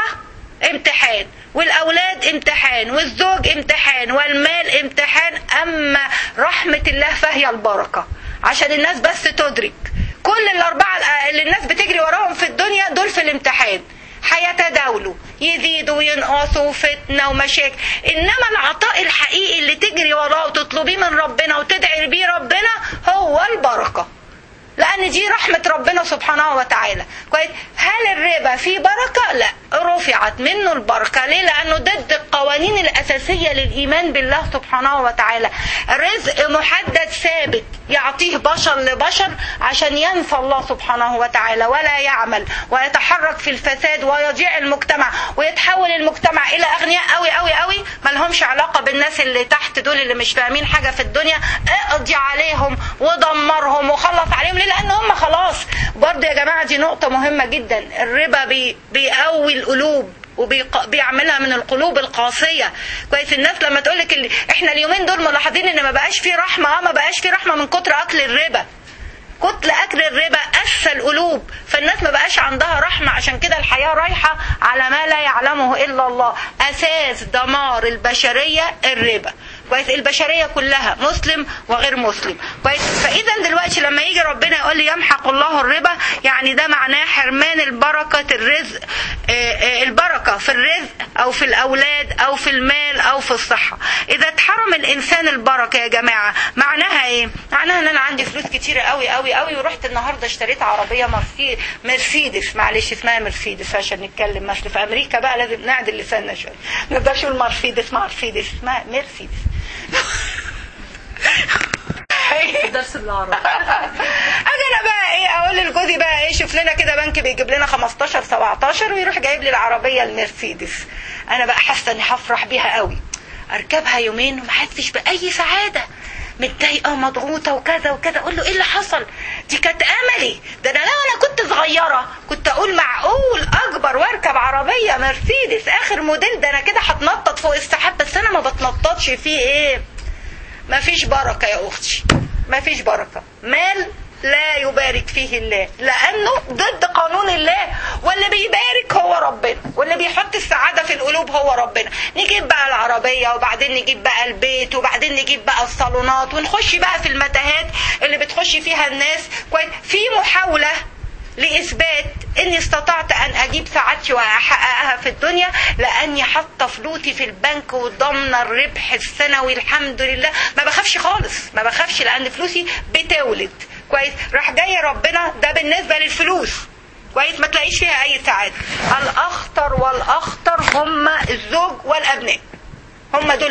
امتحان والاولاد امتحان والزوج امتحان والمال امتحان اما رحمه الله فهي البركه عشان الناس بس تدرك كل الاربعه اللي الناس بتجري وراهم في الدنيا دول في الامتحان هيتداولوا يزيدوا وينقصوا فتنة ومشاكل إنما العطاء الحقيقي اللي تجري وراه وتطلبيه من ربنا وتدعي بيه ربنا هو البركة لأن دي رحمة ربنا سبحانه وتعالى كويس هل الربا فيه بركة؟ لا رفعت منه البركة ليه؟ لأنه ضد القوانين الأساسية للإيمان بالله سبحانه وتعالى رزق محدد ثابت يعطيه بشر لبشر عشان ينسى الله سبحانه وتعالى ولا يعمل ويتحرك في الفساد ويضيع المجتمع ويتحول المجتمع إلى أغنياء قوي قوي قوي ما لهمش علاقة بالناس اللي تحت دول اللي مش فاهمين حاجة في الدنيا اقضي عليهم ودمرهم وخلص عليهم ليه لأن هم خلاص برضه يا جماعة دي نقطة مهمة جدا الربا بي بيقوي القلوب وبيعملها من القلوب القاسية كويس الناس لما تقولك اللي احنا اليومين دول ملاحظين ان ما بقاش في رحمة اه ما بقاش في رحمة من كتر اكل الربا كتل اكل الربا اسى القلوب فالناس ما بقاش عندها رحمه عشان كده الحياه رايحه على ما لا يعلمه الا الله اساس دمار البشريه الربا كويس البشريه كلها مسلم وغير مسلم كويس فاذا دلوقتي لما يجي ربنا يقول لي يمحق الله الربا يعني ده معناه حرمان البركه الرزق آه، آه، البركه في الرزق او في الاولاد او في المال او في الصحه اذا اتحرم الانسان البركه يا جماعه معناها ايه معناها ان انا عندي فلوس كتيره قوي قوي قوي ورحت النهارده اشتريت عربيه مرسي- مرسيدس معلش اسمها مرسيدس عشان نتكلم مثل في امريكا بقى لازم نعدل لساننا شويه ما نقدرش نقول مرسيدس مرسيدس اسمها مرسيدس درس بالعربي اجي انا بقى ايه اقول لجوزي بقى ايه شوف لنا كده بنك بيجيب لنا 15 17 ويروح جايب لي العربيه المرسيدس انا بقى حاسه اني هفرح بيها قوي اركبها يومين وما احسش باي سعاده متضايقه ومضغوطه وكذا وكذا اقول له ايه اللي حصل دي كانت املي ده انا لو انا كنت صغيره كنت اقول معقول اكبر واركب عربيه مرسيدس اخر موديل ده انا كده هتنطط فوق السحاب بس انا ما بتنططش فيه ايه ما فيش بركة يا أختي ما فيش بركة مال لا يبارك فيه الله لأنه ضد قانون الله واللي بيبارك هو ربنا واللي بيحط السعادة في القلوب هو ربنا نجيب بقى العربية وبعدين نجيب بقى البيت وبعدين نجيب بقى الصالونات ونخش بقى في المتاهات اللي بتخش فيها الناس كويس في محاولة لإثبات إني استطعت أن أجيب سعادتي وأحققها في الدنيا لأني حاطة فلوسي في البنك وضامنة الربح السنوي الحمد لله ما بخافش خالص ما بخافش لأن فلوسي بتولد كويس راح جاي ربنا ده بالنسبة للفلوس كويس ما تلاقيش فيها أي سعادة الأخطر والأخطر هم الزوج والأبناء هم دول بقى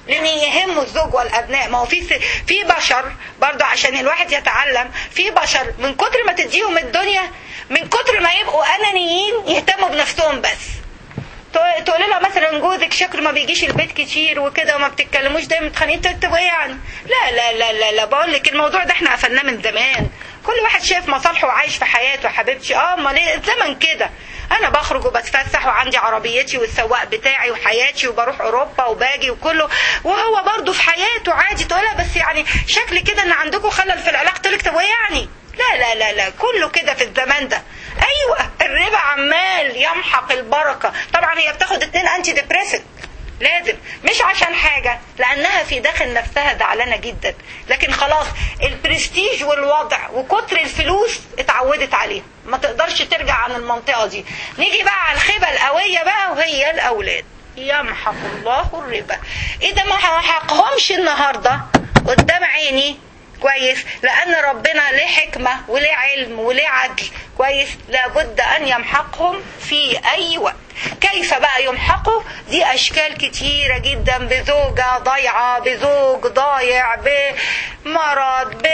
لان يهمه الزوج والابناء ما هو في س- في بشر برضو عشان الواحد يتعلم في بشر من كتر ما تديهم الدنيا من كتر ما يبقوا انانيين يهتموا بنفسهم بس تقول- تقولي لها مثلا جوزك شكله ما بيجيش البيت كتير وكده وما بتتكلموش دايما متخانقين تبقى ايه يعني لا لا لا لا لا بقول لك الموضوع ده احنا قفلناه من زمان كل واحد شايف مصالحه وعايش في حياته يا حبيبتي اه امال ايه الزمن كده انا بخرج وبتفسح وعندي عربيتي والسواق بتاعي وحياتي وبروح اوروبا وباجي وكله وهو برضه في حياته عادي تقولها بس يعني شكل كده ان عندكم خلل في العلاقه تقول لك طب وايه يعني لا لا لا لا كله كده في الزمان ده ايوه الربا عمال يمحق البركه طبعا هي بتاخد اتنين انتي ديبريسنت لازم مش عشان حاجة لأنها في داخل نفسها زعلانة جدا لكن خلاص البرستيج والوضع وكتر الفلوس اتعودت عليه ما تقدرش ترجع عن المنطقة دي نيجي بقى على الخيبة القوية بقى وهي الأولاد يمحق الله الربا إذا ما محقهمش النهاردة قدام عيني كويس لان ربنا له حكمه وله علم وله عدل كويس لابد ان يمحقهم في اي وقت كيف بقى يمحقوا دي اشكال كتيره جدا بزوجه ضايعه بزوج ضايع بمرض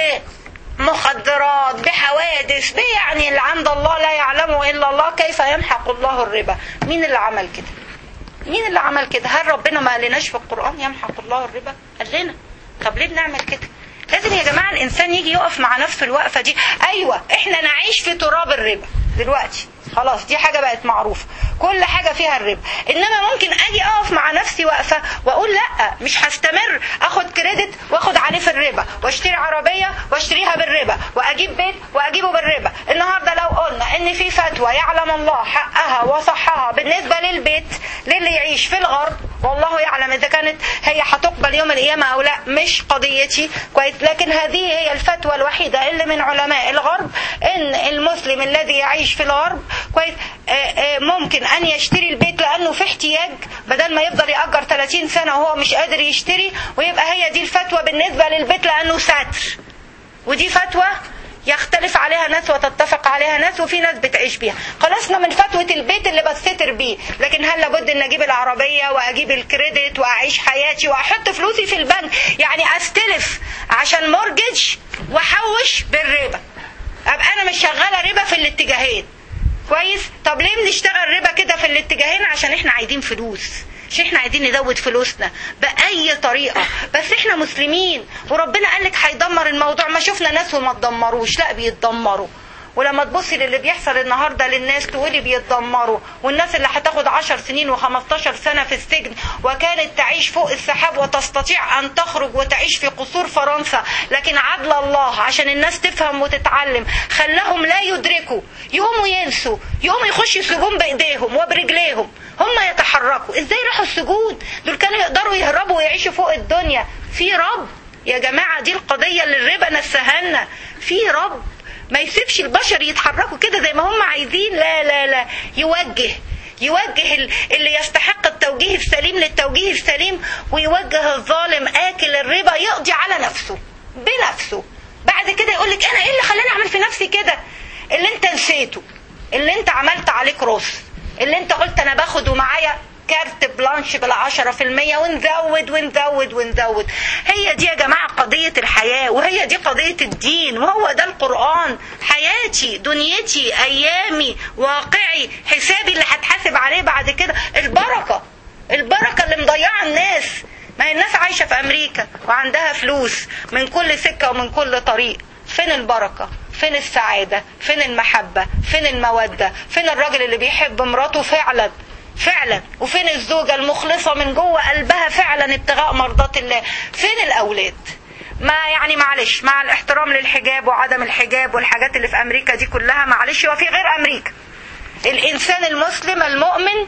بمخدرات بحوادث يعني اللي عند الله لا يعلمه الا الله كيف يمحق الله الربا مين اللي عمل كده مين اللي عمل كده هل ربنا ما قالناش في القرآن يمحق الله الربا قال لنا طب ليه بنعمل كده لازم يا جماعة الإنسان يجي يقف مع نفسه الوقفة دي أيوة إحنا نعيش في تراب الربا دلوقتي خلاص دي حاجة بقت معروفة كل حاجة فيها الربا إنما ممكن أجي أقف مع نفسي وقفة وأقول لأ مش هستمر أخد كريدت وأخد عليه في الربا وأشتري عربية وأشتريها بالربا وأجيب بيت وأجيبه بالربا النهاردة لو قلنا إن في فتوى يعلم الله حقها وصحها بالنسبة للبيت للي يعيش في الغرب والله يعلم إذا كانت هي هتقبل يوم القيامة أو لا مش قضيتي كويس لكن هذه هي الفتوى الوحيدة اللي من علماء الغرب إن المسلم الذي يعيش في الغرب كويس آه، آه، ممكن أن يشتري البيت لأنه في احتياج بدل ما يفضل يأجر 30 سنة وهو مش قادر يشتري ويبقى هي دي الفتوى بالنسبة للبيت لأنه ستر ودي فتوى يختلف عليها ناس وتتفق عليها ناس وفي ناس بتعيش بيها خلصنا من فتوى البيت اللي بستر بيه لكن هل لابد ان اجيب العربية واجيب الكريدت واعيش حياتي واحط فلوسي في البنك يعني استلف عشان مورجج واحوش بالربا ابقى انا مش شغالة ربا في الاتجاهين كويس طب ليه بنشتغل ربا كده في الاتجاهين عشان احنا عايزين فلوس مش احنا عايزين نزود فلوسنا باي طريقه بس احنا مسلمين وربنا قال لك هيدمر الموضوع ما شفنا ناس وما تدمروش لا بيتدمروا ولما تبصي للي بيحصل النهارده للناس تقولي بيتدمروا والناس اللي هتاخد عشر سنين و15 سنه في السجن وكانت تعيش فوق السحاب وتستطيع ان تخرج وتعيش في قصور فرنسا لكن عدل الله عشان الناس تفهم وتتعلم خلاهم لا يدركوا يقوموا ينسوا يقوموا يخشوا السجون بايديهم وبرجليهم هم يتحركوا ازاي راحوا السجون دول كانوا يقدروا يهربوا ويعيشوا فوق الدنيا في رب يا جماعه دي القضيه اللي الربا نسهلنا في رب ما يسيبش البشر يتحركوا كده زي ما هم عايزين لا لا لا يوجه يوجه ال- اللي يستحق التوجيه السليم للتوجيه السليم ويوجه الظالم آكل الربا يقضي على نفسه بنفسه بعد كده يقول لك انا ايه اللي خلاني اعمل في نفسي كده اللي انت نسيته اللي انت عملت عليه كروس اللي انت قلت انا باخد ومعايا كارت بلانش بالعشرة في المية ونزود ونزود ونزود هي دي يا جماعة قضية الحياة وهي دي قضية الدين وهو ده القرآن حياتي دنيتي أيامي واقعي حسابي اللي هتحاسب عليه بعد كده البركة البركة اللي مضيعة الناس ما هي الناس عايشة في أمريكا وعندها فلوس من كل سكة ومن كل طريق فين البركة فين السعادة فين المحبة فين المودة فين الراجل اللي بيحب مراته فعلا فعلا وفين الزوجة المخلصة من جوه قلبها فعلا ابتغاء مرضات الله فين الأولاد ما يعني معلش مع الاحترام للحجاب وعدم الحجاب والحاجات اللي في أمريكا دي كلها معلش وفي غير أمريكا الإنسان المسلم المؤمن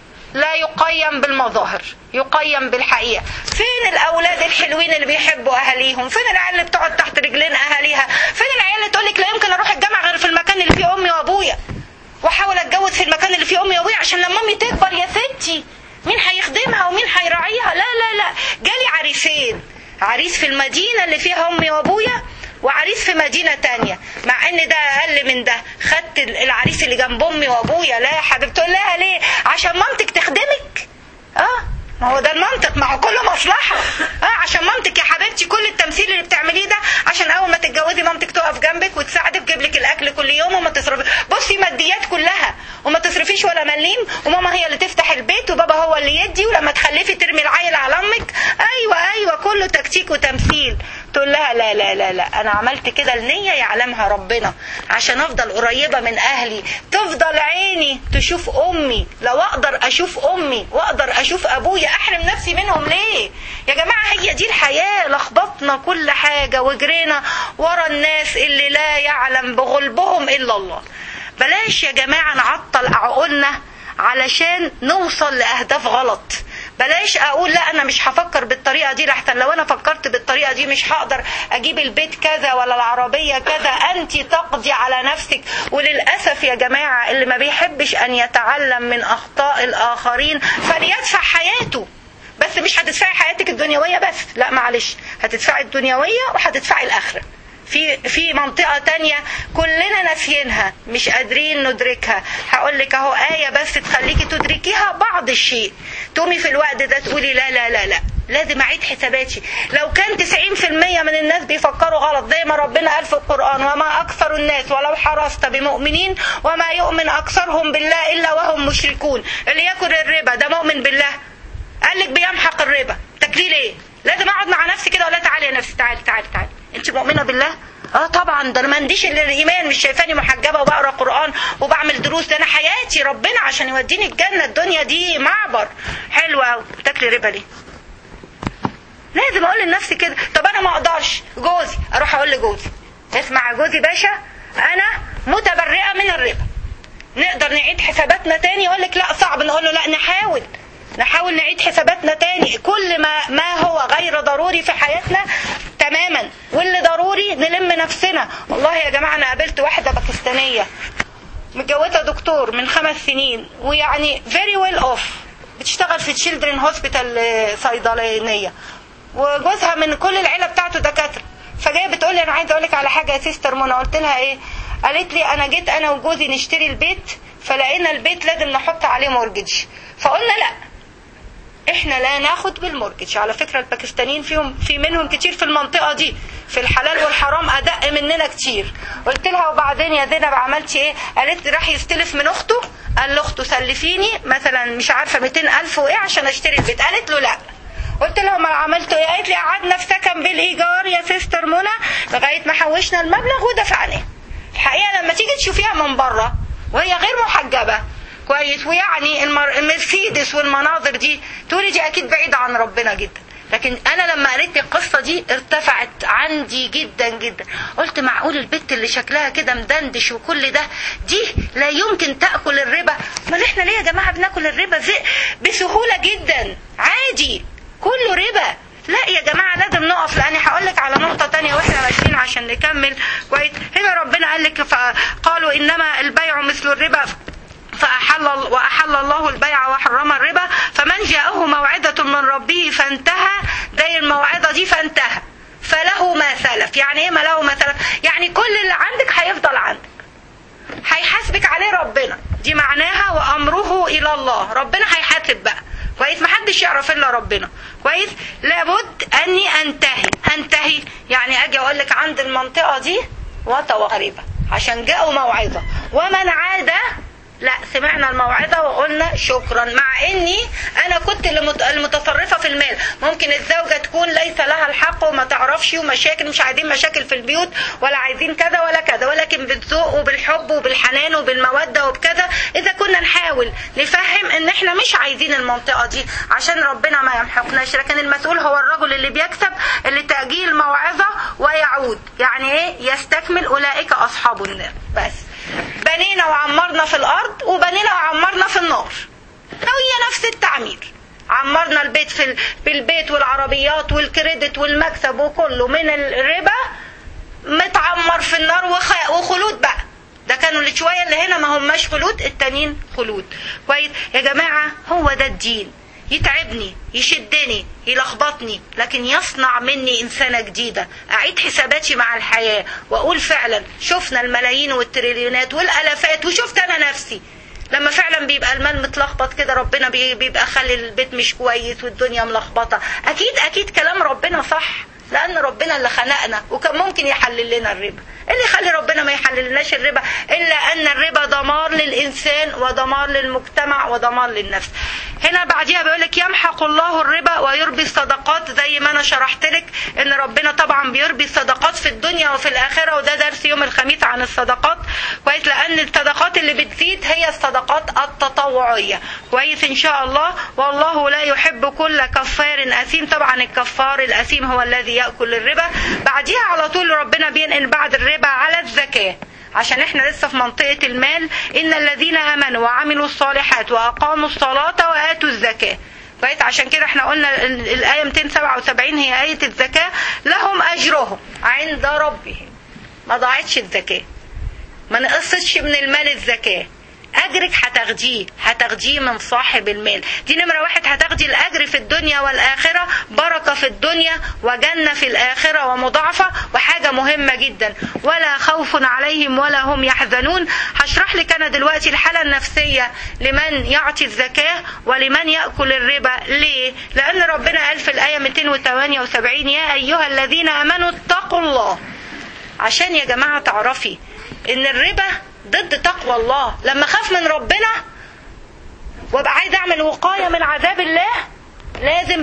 لا يقيم بالمظاهر يقيم بالحقيقة فين الأولاد الحلوين اللي بيحبوا أهاليهم فين العيال اللي بتقعد تحت رجلين أهاليها فين العيال اللي تقولك لا يمكن أروح الجامعة غير في المكان اللي فيه أمي وأبويا واحاول اتجوز في المكان اللي فيه امي وابويا عشان لما امي تكبر يا ستي مين هيخدمها ومين هيراعيها لا لا لا جالي عريسين عريس في المدينه اللي فيها امي وابويا وعريس في مدينه تانية مع ان ده اقل من ده خدت العريس اللي جنب امي وابويا لا يا حبيبتي تقول لها ليه عشان مامتك تخدمك اه ما هو ده المنطق ما هو كله مصلحه اه عشان مامتك يا حبيبتي كل التمثيل اللي بتعمليه ده عشان اول ما تتجوزي مامتك تقف جنبك وتساعدك تجيب لك الاكل كل يوم وما تصرفي بصي ماديات كلها وما تصرفيش ولا مليم وماما هي اللي تفتح البيت وبابا هو اللي يدي ولما تخلفي ترمي العيل على امك ايوه ايوه كله تكتيك وتمثيل تقول لها لا لا لا لا انا عملت كده النيه يعلمها ربنا عشان افضل قريبه من اهلي تفضل عيني تشوف امي لو اقدر اشوف امي واقدر اشوف ابويا احرم نفسي منهم ليه يا جماعه هي دي الحياه لخبطنا كل حاجه وجرينا ورا الناس اللي لا يعلم بغلبهم الا الله بلاش يا جماعه نعطل عقولنا علشان نوصل لاهداف غلط بلاش اقول لا انا مش هفكر بالطريقه دي لحسن لو انا فكرت بالطريقه دي مش هقدر اجيب البيت كذا ولا العربيه كذا انت تقضي على نفسك وللاسف يا جماعه اللي ما بيحبش ان يتعلم من اخطاء الاخرين فليدفع حياته بس مش هتدفعي حياتك الدنيويه بس لا معلش هتدفعي الدنيويه وهتدفعي الاخره في في منطقة تانية كلنا ناسيينها مش قادرين ندركها هقول لك اهو آية بس تخليكي تدركيها بعض الشيء تقومي في الوقت ده تقولي لا لا لا لا لازم اعيد حساباتي لو كان 90% من الناس بيفكروا غلط زي ما ربنا قال في القرآن وما اكثر الناس ولو حرصت بمؤمنين وما يؤمن اكثرهم بالله الا وهم مشركون اللي ياكل الربا ده مؤمن بالله قال لك بيمحق الربا تكليل ايه لازم اقعد مع نفسي كده ولا تعالي يا نفسي تعالي تعالي تعالي انت مؤمنه بالله اه طبعا ده انا ما عنديش الا الايمان مش شايفاني محجبه وبقرا قران وبعمل دروس ده انا حياتي ربنا عشان يوديني الجنه الدنيا دي معبر حلوه قوي تاكلي ربا ليه لازم اقول لنفسي كده طب انا ما اقدرش جوزي اروح اقول لجوزي اسمع يا جوزي باشا انا متبرئه من الربا نقدر نعيد حساباتنا تاني يقول لك لا صعب نقول له لا نحاول نحاول نعيد حساباتنا تاني كل ما ما هو غير ضروري في حياتنا تماما واللي ضروري نلم نفسنا والله يا جماعه انا قابلت واحده باكستانيه متجوزه دكتور من خمس سنين ويعني فيري ويل اوف بتشتغل في تشيلدرن هوسبيتال صيدلانيه وجوزها من كل العيله بتاعته دكاتره فجايه بتقول لي انا عايزه اقول لك على حاجه يا سيستر منى قلت لها ايه قالت لي انا جيت انا وجوزي نشتري البيت فلقينا البيت لازم نحط عليه مورجج فقلنا لا احنا لا ناخد بالمورجج على فكره الباكستانيين فيهم في منهم كتير في المنطقه دي في الحلال والحرام ادق مننا كتير قلت لها وبعدين يا زينب عملتي ايه قالت لي راح يستلف من اخته قال لاخته سلفيني مثلا مش عارفه 200000 وايه عشان اشتري البيت قالت له لا قلت لها ما عملتوا ايه قالت لي قعدنا في سكن بالايجار يا سيستر منى لغايه ما حوشنا المبلغ ودفعناه الحقيقه لما تيجي تشوفيها من بره وهي غير محجبه كويس ويعني المر... المرسيدس والمناظر دي تقولي دي اكيد بعيده عن ربنا جدا لكن انا لما قريت القصه دي ارتفعت عندي جدا جدا قلت معقول البت اللي شكلها كده مدندش وكل ده دي لا يمكن تاكل الربا امال احنا ليه يا جماعه بناكل الربا زي بسهوله جدا عادي كله ربا لا يا جماعة لازم نقف لأني هقول لك على نقطة تانية واحنا ماشيين عشان نكمل كويس هنا ربنا قال لك قالوا إنما البيع مثل الربا فأحل وأحل الله البيع وحرم الربا فمن جاءه موعظة من ربه فانتهى زي الموعظة دي فانتهى فله ما سلف يعني ايه ما له ما سلف يعني كل اللي عندك هيفضل عندك هيحاسبك عليه ربنا دي معناها وأمره إلى الله ربنا هيحاسب بقى كويس محدش يعرف الا ربنا كويس لابد اني انتهي انتهي يعني اجي اقول لك عند المنطقه دي وتوغربه عشان جاءوا موعظه ومن عاد لا سمعنا الموعظة وقلنا شكرا مع اني انا كنت المتصرفة في المال ممكن الزوجة تكون ليس لها الحق وما تعرفش ومشاكل مش عايزين مشاكل في البيوت ولا عايزين كذا ولا كذا ولكن بالذوق وبالحب وبالحنان وبالمودة وبكذا اذا كنا نحاول نفهم ان احنا مش عايزين المنطقة دي عشان ربنا ما يمحقناش لكن المسؤول هو الرجل اللي بيكسب اللي تأجيل موعظة ويعود يعني ايه يستكمل اولئك اصحاب النار بس بنينا وعمرنا في الارض وبنينا وعمرنا في النار هي نفس التعمير عمرنا البيت في بالبيت والعربيات والكريدت والمكسب وكله من الربا متعمر في النار وخ... وخلود بقى ده كانوا اللي شويه اللي هنا ما هماش خلود التانيين خلود كويس يا جماعه هو ده الدين يتعبني يشدني يلخبطني لكن يصنع مني إنسانة جديدة أعيد حساباتي مع الحياة وأقول فعلا شفنا الملايين والتريليونات والألافات وشفت أنا نفسي لما فعلا بيبقى المال متلخبط كده ربنا بي- بيبقى خلي البيت مش كويس والدنيا ملخبطه اكيد اكيد كلام ربنا صح لان ربنا اللي خلقنا وكان ممكن يحلل لنا الربا إيه اللي يخلي ربنا ما يحللناش الربا الا ان الربا دمار للانسان ودمار للمجتمع ودمار للنفس هنا بعديها بيقول لك يمحق الله الربا ويربي الصدقات زي ما انا شرحت لك ان ربنا طبعا بيربي الصدقات في الدنيا وفي الاخره وده درس يوم الخميس عن الصدقات كويس لان الصدقات اللي بتزيد هي الصدقات التطوعيه كويس ان شاء الله والله لا يحب كل كفار اثيم طبعا الكفار الاثيم هو الذي ياكل الربا بعديها على طول ربنا بينقل بعد الربا على الزكاه عشان احنا لسه في منطقة المال ان الذين امنوا وعملوا الصالحات واقاموا الصلاة واتوا الزكاة كويس عشان كده احنا قلنا ال- الآية 277 هي آية الزكاة لهم أجرهم عند ربهم ما ضاعتش الزكاة ما نقصتش من المال الزكاة أجرك هتاخديه هتاخديه من صاحب المال دي نمرة واحد هتاخدي الأجر في الدنيا والآخرة بركة في الدنيا وجنة في الآخرة ومضاعفة وحاجة مهمة جدا ولا خوف عليهم ولا هم يحزنون هشرح لك أنا دلوقتي الحالة النفسية لمن يعطي الزكاة ولمن يأكل الربا ليه؟ لأن ربنا قال في الآية 278 يا أيها الذين آمنوا اتقوا الله عشان يا جماعة تعرفي ان الربا ضد تقوى الله لما خاف من ربنا وابقى عايز اعمل وقاية من عذاب الله لازم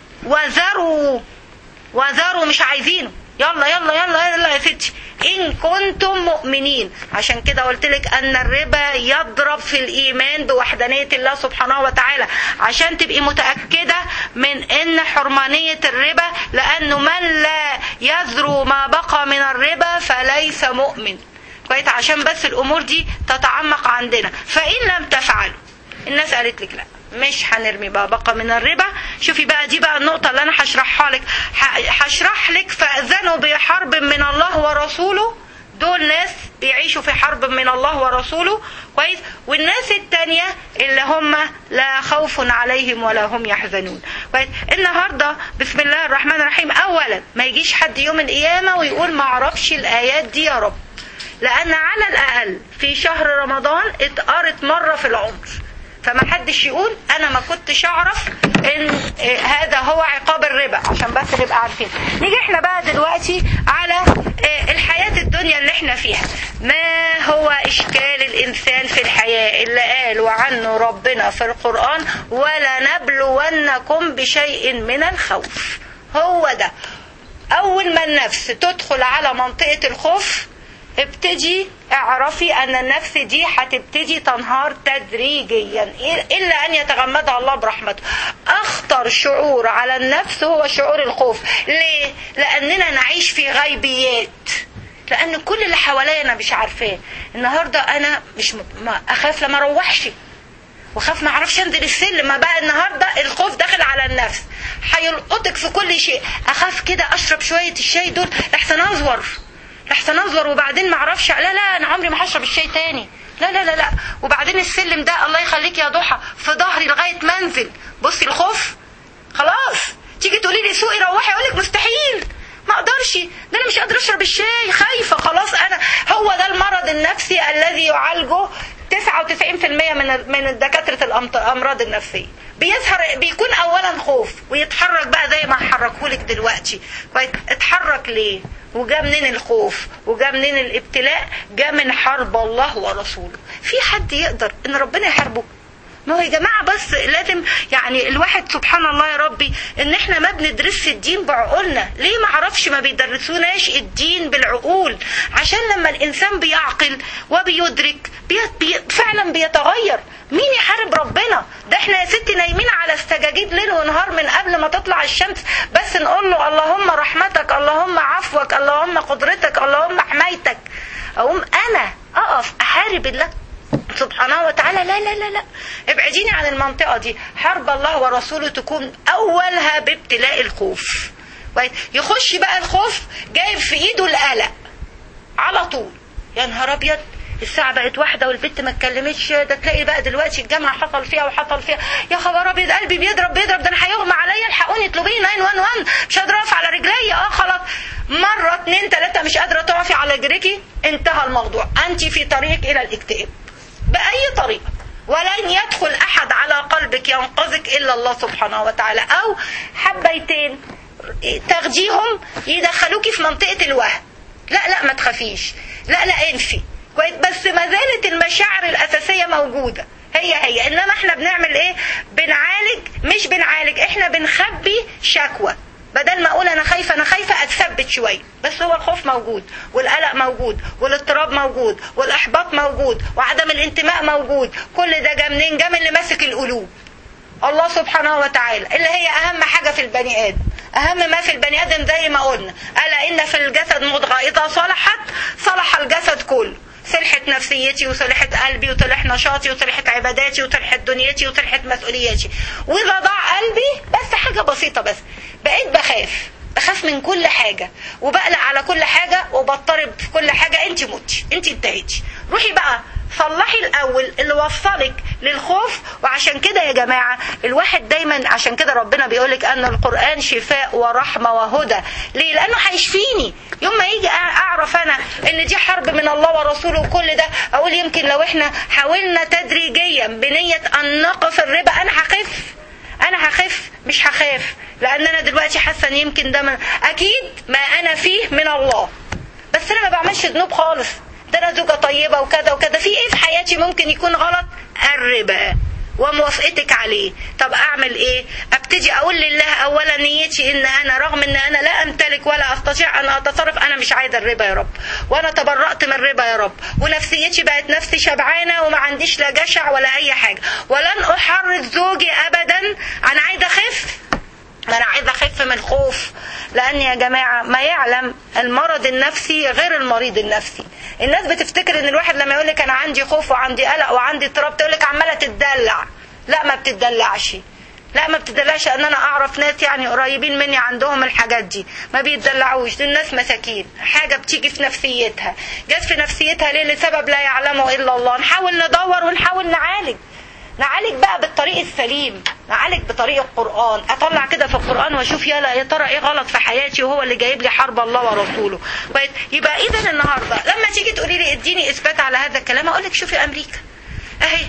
وذروا وذروا مش عايزينه يلا يلا يلا يلا يا ستي ان كنتم مؤمنين عشان كده قلت لك ان الربا يضرب في الايمان بوحدانيه الله سبحانه وتعالى عشان تبقي متاكده من ان حرمانيه الربا لانه من لا يذرو ما بقى من الربا فليس مؤمن كويس عشان بس الامور دي تتعمق عندنا فان لم تفعلوا الناس قالت لك لا مش هنرمي بقى بقى من الربا شوفي بقى دي بقى النقطة اللي أنا هشرحها لك ه- هشرح لك فأذنوا بحرب من الله ورسوله دول ناس بيعيشوا في حرب من الله ورسوله كويس والناس التانية اللي هم لا خوف عليهم ولا هم يحزنون كويس النهاردة بسم الله الرحمن الرحيم أولا ما يجيش حد يوم القيامة ويقول ما اعرفش الآيات دي يا رب لأن على الأقل في شهر رمضان اتقرت مرة في العمر فما حدش يقول انا ما كنتش اعرف ان آه، هذا هو عقاب الربا عشان بس نبقى عارفين نيجي احنا بقى دلوقتي على آه، الحياة الدنيا اللي احنا فيها ما هو اشكال الانسان في الحياة اللي قال عنه ربنا في القرآن ولنبلونكم بشيء من الخوف هو ده اول ما النفس تدخل على منطقة الخوف ابتدي اعرفي ان النفس دي هتبتدي تنهار تدريجيا الا ان يتغمدها الله برحمته اخطر شعور على النفس هو شعور الخوف ليه لاننا نعيش في غيبيات لان كل اللي حواليا انا مش عارفاه النهارده انا مش م... ما اخاف لما اروحش وخاف ما اعرفش انزل السلم ما بقى النهارده الخوف داخل على النفس هيلقطك في كل شيء اخاف كده اشرب شويه الشاي دول لحسن ازور لحسن ازور وبعدين ما اعرفش لا لا انا عمري ما هشرب الشاي تاني لا لا لا لا وبعدين السلم ده الله يخليك يا ضحى في ظهري لغايه ما انزل بصي الخوف خلاص تيجي تقولي لي سوقي روحي اقول لك مستحيل ما اقدرش ده انا مش قادره اشرب الشاي خايفه خلاص انا هو ده المرض النفسي الذي يعالجه 99% من من دكاتره الامراض النفسيه بيظهر بيكون اولا خوف ويتحرك بقى زي ما هحركهولك دلوقتي كويس اتحرك ليه وجا منين الخوف وجا منين الابتلاء جا من حرب الله ورسوله في حد يقدر ان ربنا يحاربه ما هو يا جماعة بس لازم يعني الواحد سبحان الله يا ربي ان احنا ما بندرسش الدين بعقولنا ليه ما عرفش ما بيدرسوناش الدين بالعقول عشان لما الانسان بيعقل وبيدرك بي بي فعلا بيتغير مين يحارب ربنا ده احنا يا ستي نايمين على استجاجيد ليل ونهار من قبل ما تطلع الشمس بس نقول له اللهم رحمتك اللهم عفوك اللهم قدرتك اللهم حمايتك اقوم انا اقف احارب الله سبحانه وتعالى لا لا لا لا ابعديني عن المنطقة دي حرب الله ورسوله تكون أولها بابتلاء الخوف يخش بقى الخوف جايب في ايده القلق على طول يا نهار ابيض الساعة بقت واحدة والبنت ما اتكلمتش ده تلاقي بقى دلوقتي الجامعة حصل فيها وحصل فيها يا خبر ابيض قلبي بيضرب بيضرب ده انا هيغمى عليا الحقوني اطلبيني 911 مش قادرة اقف على رجلي اه خلاص مرة اتنين تلاتة مش قادرة تقفي على رجليكي انتهى الموضوع انت في طريقك الى الاكتئاب بأي طريقة ولن يدخل احد على قلبك ينقذك الا الله سبحانه وتعالى او حبيتين تاخديهم يدخلوكي في منطقه الوهم لا لا ما تخافيش لا لا انفي كويس بس ما زالت المشاعر الاساسيه موجوده هي هي انما احنا بنعمل ايه بنعالج مش بنعالج احنا بنخبي شكوى بدل ما اقول انا خايفه انا خايفه اتثبت شويه بس هو الخوف موجود والقلق موجود والاضطراب موجود والاحباط موجود وعدم الانتماء موجود كل ده جه منين جه من اللي ماسك القلوب الله سبحانه وتعالى اللي هي اهم حاجه في البني ادم اهم ما في البني ادم زي ما قلنا الا ان في الجسد مضغه اذا صلحت صلح الجسد كله صلحت نفسيتي وصلحت قلبي وصلح نشاطي وصلحت عباداتي وصلحت دنيتي وصلحت مسؤولياتي واذا ضاع قلبي بس حاجه بسيطه بس بقيت بخاف بخاف من كل حاجة وبقلق على كل حاجة وبضطرب في كل حاجة انت متي انت انتهيتي روحي بقى صلحي الاول اللي وصلك للخوف وعشان كده يا جماعه الواحد دايما عشان كده ربنا بيقولك ان القران شفاء ورحمه وهدى ليه لانه هيشفيني يوم ما يجي اعرف انا ان دي حرب من الله ورسوله وكل ده اقول يمكن لو احنا حاولنا تدريجيا بنيه ان نقف الربا انا هخف انا هخف مش هخاف لان انا دلوقتي حاسه ان يمكن ده من اكيد ما انا فيه من الله بس انا ما بعملش ذنوب خالص ده انا زوجه طيبه وكذا وكذا في ايه في حياتي ممكن يكون غلط الربا وموافقتك عليه طب اعمل ايه ابتدي اقول لله اولا نيتي ان انا رغم ان انا لا امتلك ولا استطيع ان اتصرف انا مش عايزه الربا يا رب وانا تبرأت من الربا يا رب ونفسيتي بقت نفسي شبعانه وما عنديش لا جشع ولا اي حاجه ولن احرض زوجي ابدا انا عايزه اخف انا عايزه اخف من الخوف لان يا جماعه ما يعلم المرض النفسي غير المريض النفسي الناس بتفتكر ان الواحد لما يقول لك انا عندي خوف وعندي قلق وعندي اضطراب تقول لك عماله تتدلع لا ما بتتدلعش لا ما بتدلعش ان انا اعرف ناس يعني قريبين مني عندهم الحاجات دي ما بيتدلعوش دول ناس مساكين حاجه بتيجي في نفسيتها جت في نفسيتها ليه لسبب لا يعلمه الا الله نحاول ندور ونحاول نعالج نعالج بقى بالطريق السليم نعالج بطريق القرآن أطلع كده في القرآن وأشوف يلا يا ترى إيه غلط في حياتي وهو اللي جايب لي حرب الله ورسوله يبقى إذا النهاردة لما تيجي تقولي لي اديني إثبات على هذا الكلام أقول لك شوفي أمريكا أهي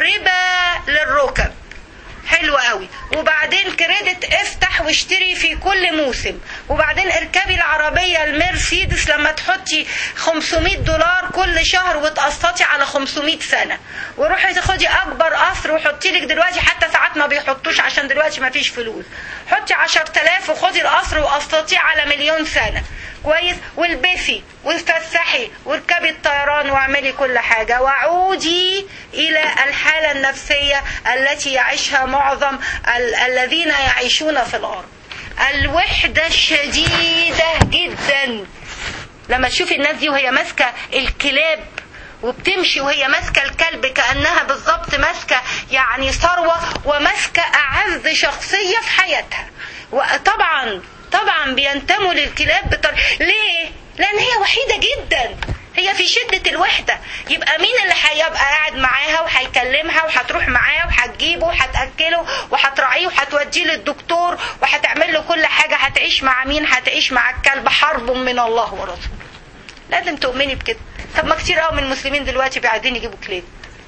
ربا للركب حلو قوي وبعدين كريدت افتح واشتري في كل موسم وبعدين اركبي العربية المرسيدس لما تحطي 500 دولار كل شهر وتقسطي على 500 سنة وروحي تاخدي اكبر قصر وحطي لك دلوقتي حتى ساعات ما بيحطوش عشان دلوقتي ما فيش فلوس حطي 10000 وخدي القصر وقسطيه على مليون سنة كويس والبسي وتفسحي واركبي الطيران واعملي كل حاجة وعودي إلى الحالة النفسية التي يعيشها معظم ال- الذين يعيشون في الأرض الوحدة الشديدة جدا لما تشوفي الناس دي وهي ماسكة الكلاب وبتمشي وهي ماسكة الكلب كأنها بالظبط ماسكة يعني ثروة وماسكة أعز شخصية في حياتها وطبعا طبعا بينتموا للكلاب بطر... ليه؟ لأن هي وحيدة جدا هي في شدة الوحدة يبقى مين اللي هيبقى قاعد معاها وهيكلمها وهتروح معاه وهتجيبه وهتأكله وهتراعيه وهتوديه للدكتور وهتعمل له كل حاجة هتعيش مع مين هتعيش مع الكلب حرب من الله ورسوله لازم تؤمني بكده طب ما كتير قوي من المسلمين دلوقتي قاعدين يجيبوا كلاب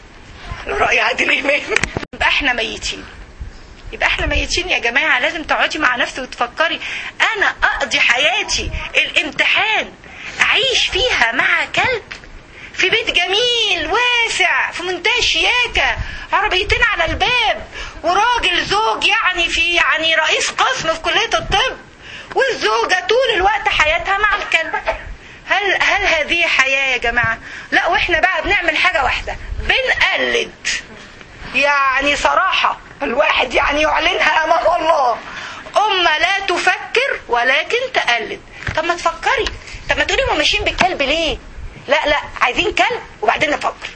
رأي عادل إمام يبقى احنا ميتين يبقى احنا ميتين يا جماعة لازم تقعدي مع نفسك وتفكري انا اقضي حياتي الامتحان اعيش فيها مع كلب في بيت جميل واسع في منتهى الشياكة عربيتين على الباب وراجل زوج يعني في يعني رئيس قسم في كلية الطب والزوجة طول الوقت حياتها مع الكلب هل هل هذه حياة يا جماعة؟ لا واحنا بقى بنعمل حاجة واحدة بنقلد يعني صراحة الواحد يعني يعلنها أمام الله أمة لا تفكر ولكن تقلد طب ما تفكري طب ما تقولي ما ماشيين بالكلب ليه لا لا عايزين كلب وبعدين نفكر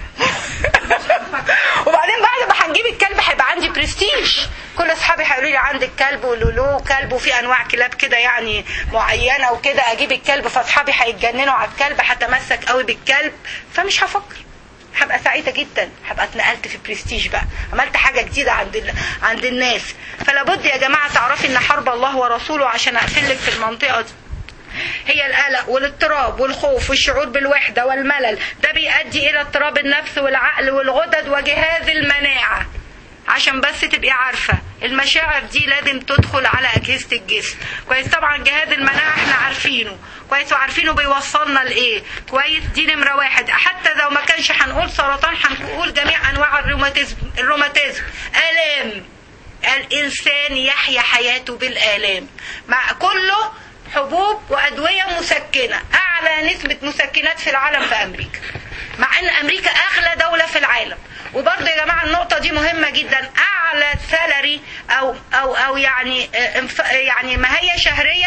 وبعدين بعد ما هنجيب الكلب هيبقى عندي برستيج كل اصحابي هيقولوا لي عندك كلب ولولو كلب وفي انواع كلاب كده يعني معينه وكده اجيب الكلب فاصحابي هيتجننوا على الكلب هتمسك قوي بالكلب فمش هفكر هبقى سعيدة جدا هبقى اتنقلت في برستيج بقى عملت حاجة جديدة عند ال... عند الناس فلا بد يا جماعة تعرفي ان حرب الله ورسوله عشان اقفل لك في المنطقة دي هي القلق والاضطراب والخوف والشعور بالوحدة والملل ده بيؤدي إلى اضطراب النفس والعقل والغدد وجهاز المناعة عشان بس تبقي عارفة المشاعر دي لازم تدخل على أجهزة الجسم كويس طبعا جهاز المناعة احنا عارفينه كويس وعارفينه بيوصلنا لإيه كويس دي نمرة واحد حتى لو ما كانش هنقول سرطان هنقول جميع أنواع الروماتيزم الروماتيزم آلام الإنسان يحيا حياته بالآلام مع كله حبوب وأدوية مسكنة أعلى نسبة مسكنات في العالم في أمريكا مع أن أمريكا أغلى دولة في العالم وبرضه يا جماعة النقطة دي مهمة جدا أعلى سالري أو أو أو يعني يعني ما هي شهرية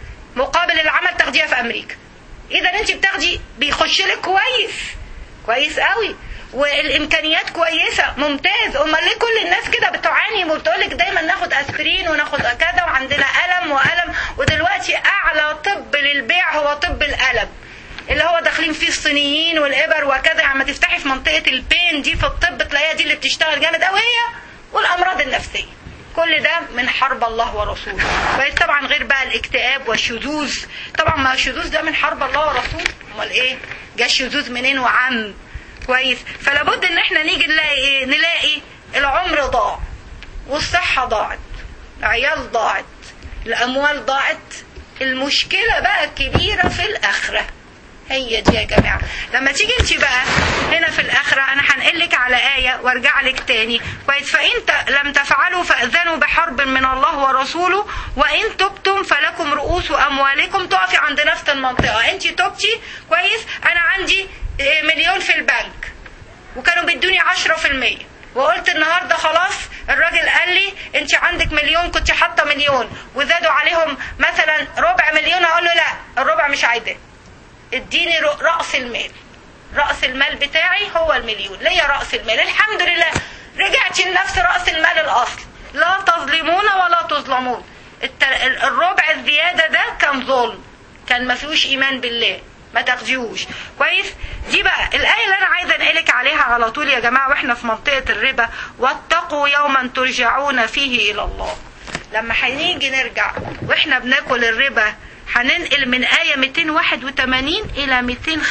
مقابل العمل تاخديها في أمريكا إذا أنت بتاخدي بيخش لك كويس كويس قوي والامكانيات كويسه ممتاز امال ليه كل الناس كده بتعاني وبتقولك دايما ناخد اسبرين وناخد كذا وعندنا الم والم ودلوقتي اعلى طب للبيع هو طب الالم اللي هو داخلين فيه الصينيين والابر وكذا عم تفتحي في منطقه البين دي في الطب تلاقيها دي اللي بتشتغل جامد قوي هي والامراض النفسيه كل ده من حرب الله ورسوله كويس طبعا غير بقى الاكتئاب والشذوذ طبعا ما الشذوذ ده من حرب الله ورسوله امال ايه جه الشذوذ منين وعم كويس فلا بد ان احنا نيجي نلاقي ايه نلاقي العمر ضاع والصحة ضاعت العيال ضاعت الاموال ضاعت المشكلة بقى الكبيرة في الاخرة هي دي يا جماعة لما تيجي انت بقى هنا في الاخرة انا هنقلك على آية وارجع لك تاني كويس فان لم تفعلوا فاذنوا بحرب من الله ورسوله وان تبتم فلكم رؤوس اموالكم تقفي عند نفس المنطقة انت تبتي كويس انا عندي مليون في البنك وكانوا بيدوني عشرة في المية وقلت النهارده خلاص الراجل قال لي انت عندك مليون كنت حاطه مليون وزادوا عليهم مثلا ربع مليون اقول له لا الربع مش عايزاه اديني راس المال راس المال بتاعي هو المليون ليا راس المال الحمد لله رجعت لنفس راس المال الاصل لا تظلمون ولا تظلمون الربع الزياده ده كان ظلم كان ما فيهوش ايمان بالله ما تاخديهوش كويس دي بقى الايه اللي انا عايزه انقلك عليها على طول يا جماعه واحنا في منطقه الربا واتقوا يوما ترجعون فيه الى الله لما هنيجي نرجع واحنا بناكل الربا هننقل من آية 281 إلى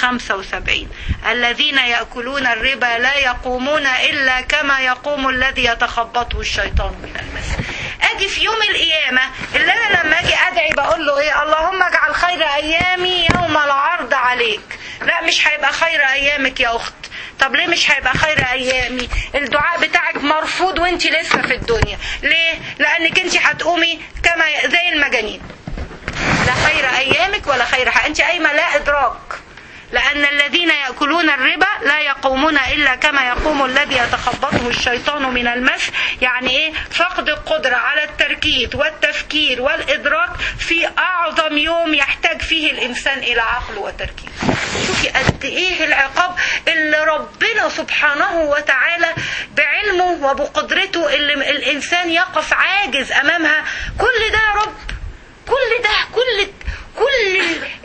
275 الذين يأكلون الربا لا يقومون إلا كما يقوم الذي يتخبطه الشيطان من المس أجي في يوم القيامة اللي أنا لما أجي أدعي بقول له إيه اللهم اجعل خير أيامي يوم العرض عليك لا مش هيبقى خير أيامك يا أخت طب ليه مش هيبقى خير ايامي الدعاء بتاعك مرفوض وانت لسه في الدنيا ليه لانك انت هتقومي كما زي المجانين لا خير ايامك ولا خير حق. انت قايمه لا ادراك لأن الذين يأكلون الربا لا يقومون إلا كما يقوم الذي يتخبطه الشيطان من المس يعني إيه فقد القدرة على التركيز والتفكير والإدراك في أعظم يوم يحتاج فيه الإنسان إلى عقل وتركيز شوفي قد إيه العقاب اللي ربنا سبحانه وتعالى بعلمه وبقدرته اللي الإنسان يقف عاجز أمامها كل ده يا رب كل ده كل كل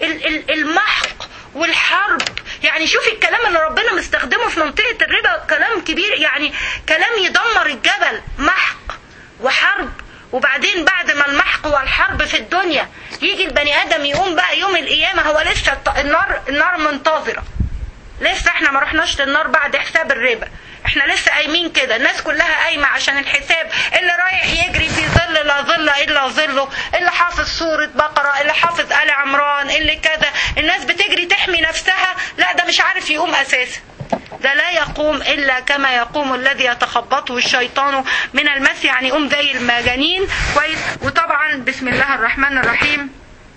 المحق والحرب يعني شوفي الكلام اللي ربنا مستخدمه في منطقة الربا كلام كبير يعني كلام يدمر الجبل محق وحرب وبعدين بعد ما المحق والحرب في الدنيا يجي البني ادم يقوم بقى يوم القيامة هو لسه النار النار منتظرة لسه احنا ما رحناش للنار بعد حساب الربا احنا لسه قايمين كده الناس كلها قايمه عشان الحساب اللي رايح يجري في ظل لا ظل الا ظله اللي حافظ سوره بقره اللي حافظ ال عمران اللي كذا الناس بتجري تحمي نفسها لا ده مش عارف يقوم اساسا ده لا يقوم الا كما يقوم الذي يتخبطه الشيطان من المس يعني يقوم زي المجانين كويس وطبعا بسم الله الرحمن الرحيم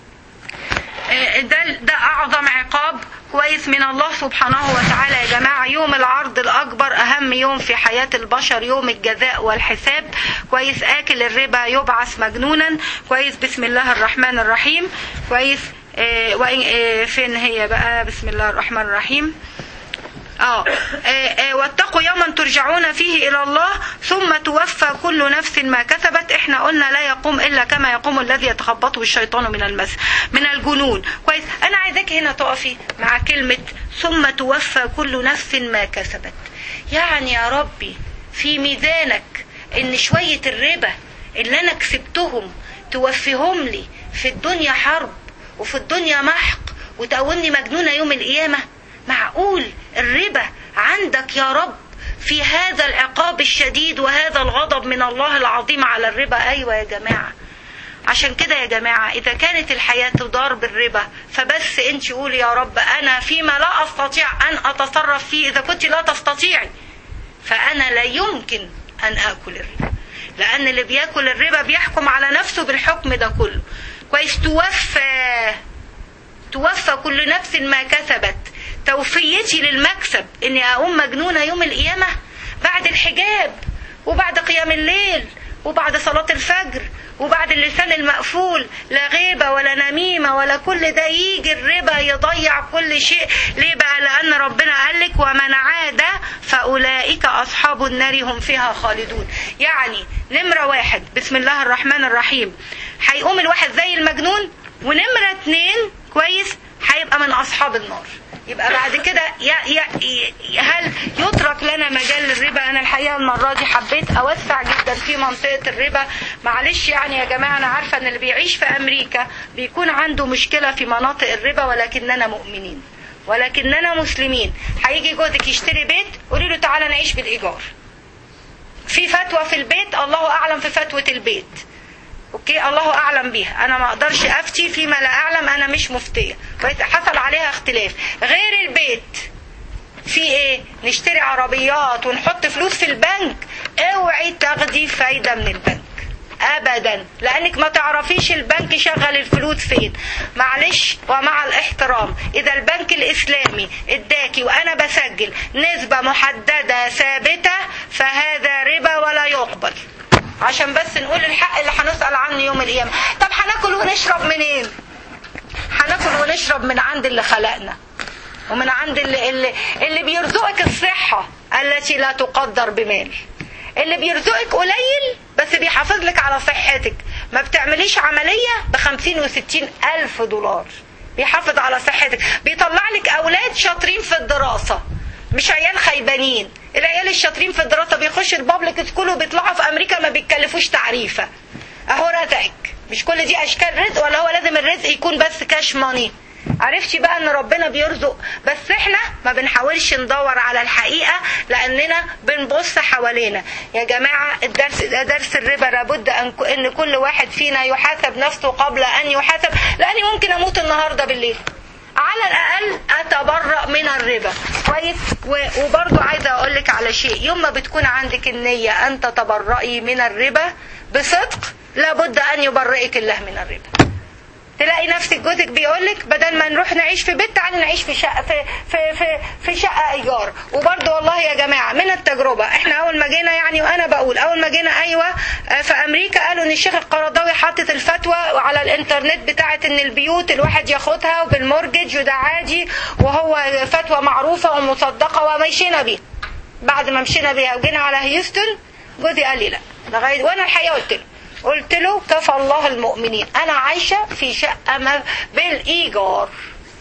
ده ده اعظم عقاب كويس من الله سبحانه وتعالى يا جماعة يوم العرض الأكبر أهم يوم في حياة البشر يوم الجزاء والحساب كويس آكل الربا يبعث مجنونا كويس بسم الله الرحمن الرحيم كويس آه وإن آه فين هي بقى بسم الله الرحمن الرحيم آه. آه, آه واتقوا يوما ترجعون فيه إلى الله ثم توفى كل نفس ما كسبت احنا قلنا لا يقوم إلا كما يقوم الذي يتخبطه الشيطان من المس من الجنون كويس أنا عايزاك هنا تقفي مع كلمة ثم توفى كل نفس ما كسبت يعني يا ربي في ميزانك إن شوية الربا اللي أنا كسبتهم توفيهم لي في الدنيا حرب وفي الدنيا محق وتقومني مجنونة يوم القيامة معقول الربا عندك يا رب في هذا العقاب الشديد وهذا الغضب من الله العظيم على الربا أيوة يا جماعة عشان كده يا جماعة إذا كانت الحياة تدار بالربا فبس أنت قولي يا رب أنا فيما لا أستطيع أن أتصرف فيه إذا كنت لا تستطيعي فأنا لا يمكن أن آكل الربا لأن اللي بياكل الربا بيحكم على نفسه بالحكم ده كله كويس توفى توفى كل نفس ما كسبت توفيتي للمكسب اني اقوم مجنونه يوم القيامه بعد الحجاب وبعد قيام الليل وبعد صلاه الفجر وبعد اللسان المقفول لا غيبه ولا نميمه ولا كل ده يجي الربا يضيع كل شيء ليه بقى لان ربنا قال لك ومن عاد فاولئك اصحاب النار هم فيها خالدون يعني نمره واحد بسم الله الرحمن الرحيم هيقوم الواحد زي المجنون ونمره اتنين كويس هيبقى من اصحاب النار يبقى بعد كده يا يا يا- هل يترك لنا مجال للربا انا الحقيقه المره دي حبيت اوسع جدا في منطقه الربا معلش يعني يا جماعه انا عارفه ان اللي بيعيش في امريكا بيكون عنده مشكله في مناطق الربا ولكننا مؤمنين ولكننا مسلمين هيجي جوزك يشتري بيت قولي له تعالى نعيش بالايجار في فتوى في البيت الله اعلم في فتوى البيت اوكي الله اعلم بيها انا ما اقدرش افتي فيما لا اعلم انا مش مفتيه كويس؟ حصل عليها اختلاف غير البيت في ايه نشتري عربيات ونحط فلوس في البنك اوعي تاخدي فايده من البنك ابدا لانك ما تعرفيش البنك شغل الفلوس فين معلش ومع الاحترام اذا البنك الاسلامي اداكي وانا بسجل نسبه محدده ثابته فهذا ربا ولا يقبل عشان بس نقول الحق اللي هنسال عنه يوم القيامه طب هناكل ونشرب منين هناكل ونشرب من عند اللي خلقنا ومن عند اللي, اللي, اللي بيرزقك الصحة التي لا تقدر بمال اللي بيرزقك قليل بس بيحافظ لك على صحتك ما بتعمليش عملية بخمسين وستين ألف دولار بيحافظ على صحتك بيطلع لك أولاد شاطرين في الدراسة مش عيال خيبانين العيال الشاطرين في الدراسة بيخشوا البابليك سكول وبيطلعوا في أمريكا ما بيتكلفوش تعريفة أهو رزقك مش كل دي أشكال رزق ولا هو لازم الرزق يكون بس كاش ماني عرفتي بقى ان ربنا بيرزق بس احنا ما بنحاولش ندور على الحقيقة لاننا بنبص حوالينا يا جماعة الدرس ده درس الربا لابد ان ان كل واحد فينا يحاسب نفسه قبل ان يحاسب لاني ممكن اموت النهاردة بالليل على الاقل اتبرأ من الربا كويس و- وبرضو عايزة اقول لك على شيء يوم ما بتكون عندك النية ان تتبرئي من الربا بصدق لابد ان يبرئك الله من الربا تلاقي نفسك جوزك بيقولك بدل ما نروح نعيش في بيت تعالي نعيش في شقه في في في, في شقه ايجار وبرضه والله يا جماعه من التجربه احنا اول ما جينا يعني وانا بقول اول ما جينا ايوه آه، في امريكا قالوا ان الشيخ القرضاوي حاطط الفتوى على الانترنت بتاعه ان البيوت الواحد ياخدها وبالمورجج وده عادي وهو فتوى معروفه ومصدقه ومشينا بيها بعد ما مشينا بيها وجينا على هيوستن جوزي قال لي لا لغايه وانا الحقيقه قلت له قلت له كفى الله المؤمنين انا عايشه في شقه ما- بالايجار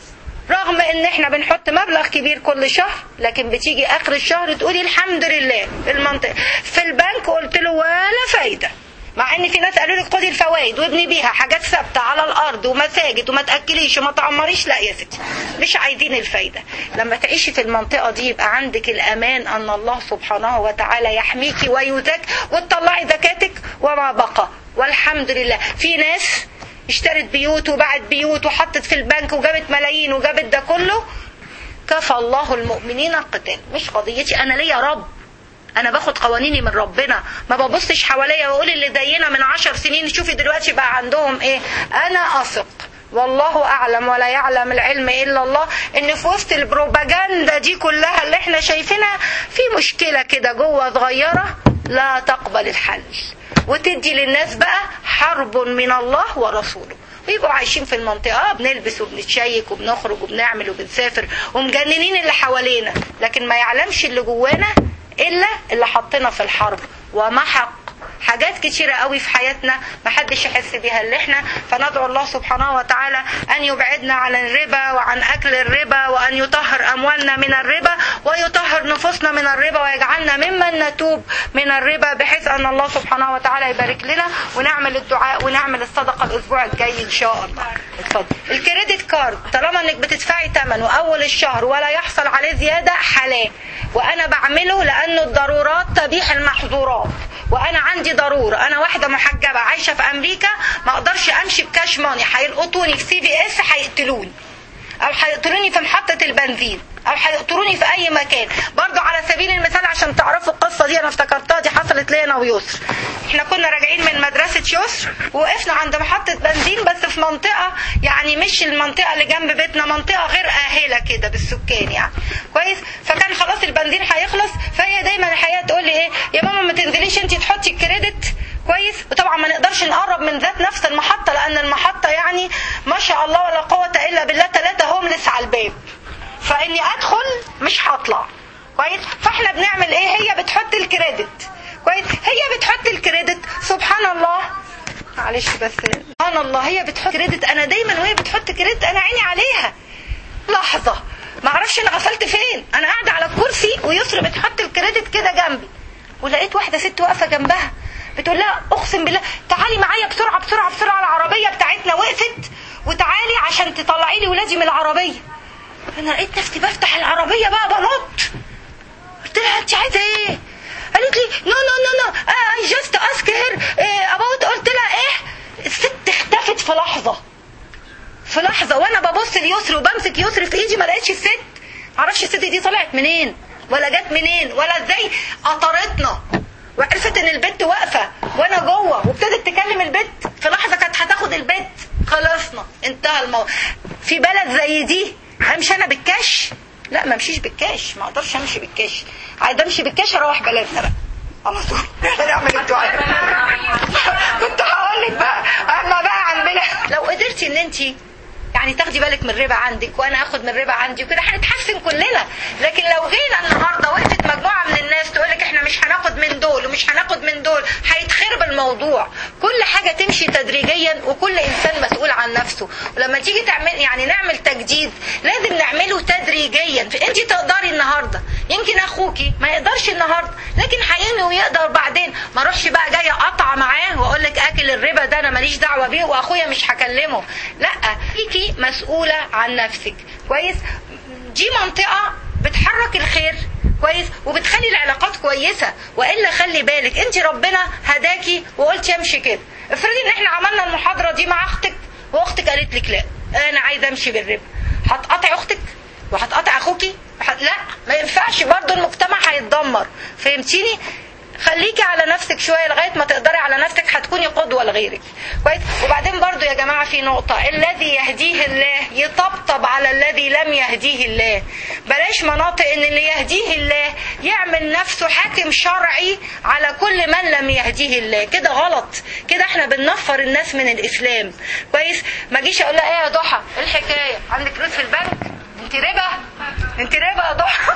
رغم ان احنا بنحط مبلغ كبير كل شهر لكن بتيجي اخر الشهر تقولي الحمد لله المنطقه في البنك قلت له ولا فايده مع ان في ناس قالوا لك خدي الفوائد وابني بيها حاجات ثابته على الارض ومساجد وما تاكليش وما تعمريش لا يا ستي مش عايزين الفايده لما تعيشي في المنطقه دي يبقى عندك الامان ان الله سبحانه وتعالى يحميكي ويزك وتطلعي زكاتك وما بقى والحمد لله في ناس اشترت بيوت وباعت بيوت وحطت في البنك وجابت ملايين وجابت ده كله كفى الله المؤمنين القتال مش قضيتي انا ليا رب انا باخد قوانيني من ربنا ما ببصش حواليا واقول اللي زينا من عشر سنين شوفي دلوقتي بقى عندهم ايه انا اثق والله اعلم ولا يعلم العلم الا الله ان في وسط البروباجندا دي كلها اللي احنا شايفينها في مشكله كده جوه صغيره لا تقبل الحل وتدي للناس بقى حرب من الله ورسوله ويبقوا عايشين في المنطقة بنلبس وبنتشيك وبنخرج وبنعمل وبنسافر ومجننين اللي حوالينا لكن ما يعلمش اللي جوانا إلا اللي حطنا في الحرب ومحق حاجات كتيرة قوي في حياتنا محدش يحس بيها اللي احنا فندعو الله سبحانه وتعالى ان يبعدنا عن الربا وعن اكل الربا وان يطهر اموالنا من الربا ويطهر نفوسنا من الربا ويجعلنا ممن نتوب من الربا بحيث ان الله سبحانه وتعالى يبارك لنا ونعمل الدعاء ونعمل الصدقه الاسبوع الجاي ان شاء الله اتفضل الكريدت كارد طالما انك بتدفعي ثمنه اول الشهر ولا يحصل عليه زياده حلال وانا بعمله لانه الضرورات تبيح المحظورات وانا عندي ضروره انا واحده محجبه عايشه في امريكا ما اقدرش امشي بكاش ماني هيلقطوني في سي بي اس هيقتلوني او هيقتلوني في محطة البنزين او هيقتلوني في اي مكان برضو على سبيل المثال عشان تعرفوا القصة دي انا افتكرتها دي حصلت لي انا ويسر احنا كنا راجعين من مدرسة يسر ووقفنا عند محطة بنزين بس في منطقة يعني مش المنطقة اللي جنب بيتنا منطقة غير اهلة كده بالسكان يعني كويس فكان خلاص البنزين هيخلص فهي دايما الحقيقة تقول لي ايه يا ماما ما تنزليش انت تحطي الكريدت كويس وطبعا ما نقدرش نقرب من ذات نفس المحطة لأن المحطة يعني ما شاء الله ولا قوة إلا بالله ثلاثة هوملس على الباب فإني أدخل مش هطلع كويس فإحنا بنعمل إيه هي بتحط الكريدت كويس هي بتحط الكريدت سبحان الله معلش بس سبحان الله هي بتحط كريدت أنا دايما وهي بتحط كريدت أنا عيني عليها لحظة ما اعرفش انا غسلت فين انا قاعده على الكرسي ويسرى بتحط الكريدت كده جنبي ولقيت واحده ست واقفه جنبها بتقول لها اقسم بالله تعالي معايا بسرعه بسرعه بسرعه العربيه بتاعتنا وقفت وتعالي عشان تطلعي لي ولادي من العربيه انا لقيت نفسي بفتح العربيه بقى بنط قلت لها انت عايزه ايه قالت لي نو نو نو نو اي جاست اسك هير اباوت قلت لها ايه الست اختفت في لحظه في لحظه وانا ببص ليسر وبمسك يسر في ايدي ما لقيتش الست معرفش الست دي طلعت منين ولا جت منين ولا ازاي قطرتنا وعرفت ان البت واقفه وانا جوه وابتدت تكلم البت في لحظه كانت هتاخد البت خلصنا انتهى الموضوع في بلد زي دي امشي انا بالكاش لا ما امشيش بالكاش ما اقدرش امشي بالكاش عايز امشي بالكاش اروح بلدنا بقى على طول نعمل الدعاء كنت هقول لك بقى اما بقى عندنا لو قدرتي ان انت يعني تاخدي بالك من الربا عندك وانا اخد من الربا عندي وكده هنتحسن كلنا لكن لو جينا النهارده وقفت مجموعه من الناس تقول لك احنا مش هناخد من دول ومش هناخد من دول هيتخرب الموضوع كل حاجه تمشي تدريجيا وكل انسان مسؤول عن نفسه ولما تيجي تعمل يعني نعمل تجديد لازم نعمله تدريجيا انت تقدري النهارده يمكن اخوكي ما يقدرش النهارده لكن هينوي ويقدر بعدين ما اروحش بقى جايه قطع معاه واقول لك اكل الربا ده انا ماليش دعوه بيه واخويا مش هكلمه لا فيكي مسؤوله عن نفسك كويس دي منطقه بتحرك الخير كويس وبتخلي العلاقات كويسه والا خلي بالك انت ربنا هداكي وقلت امشي كده افرضي ان احنا عملنا المحاضره دي مع اختك واختك قالت لك لا انا عايزه امشي بالربا هتقطع اختك وهتقطع اخوكي وحت... لا ما ينفعش برضو المجتمع هيتدمر فهمتيني خليكي على نفسك شويه لغايه ما تقدري على نفسك هتكوني قدوه لغيرك كويس وبعدين برضو يا جماعه في نقطه الذي يهديه الله يطبطب على الذي لم يهديه الله بلاش مناطق ان اللي يهديه الله يعمل نفسه حاكم شرعي على كل من لم يهديه الله كده غلط كده احنا بننفر الناس من الاسلام كويس ما اجيش اقول لها ايه يا ضحى ايه الحكايه عندك فلوس في البنك انت ربا انت ربا يا ضحى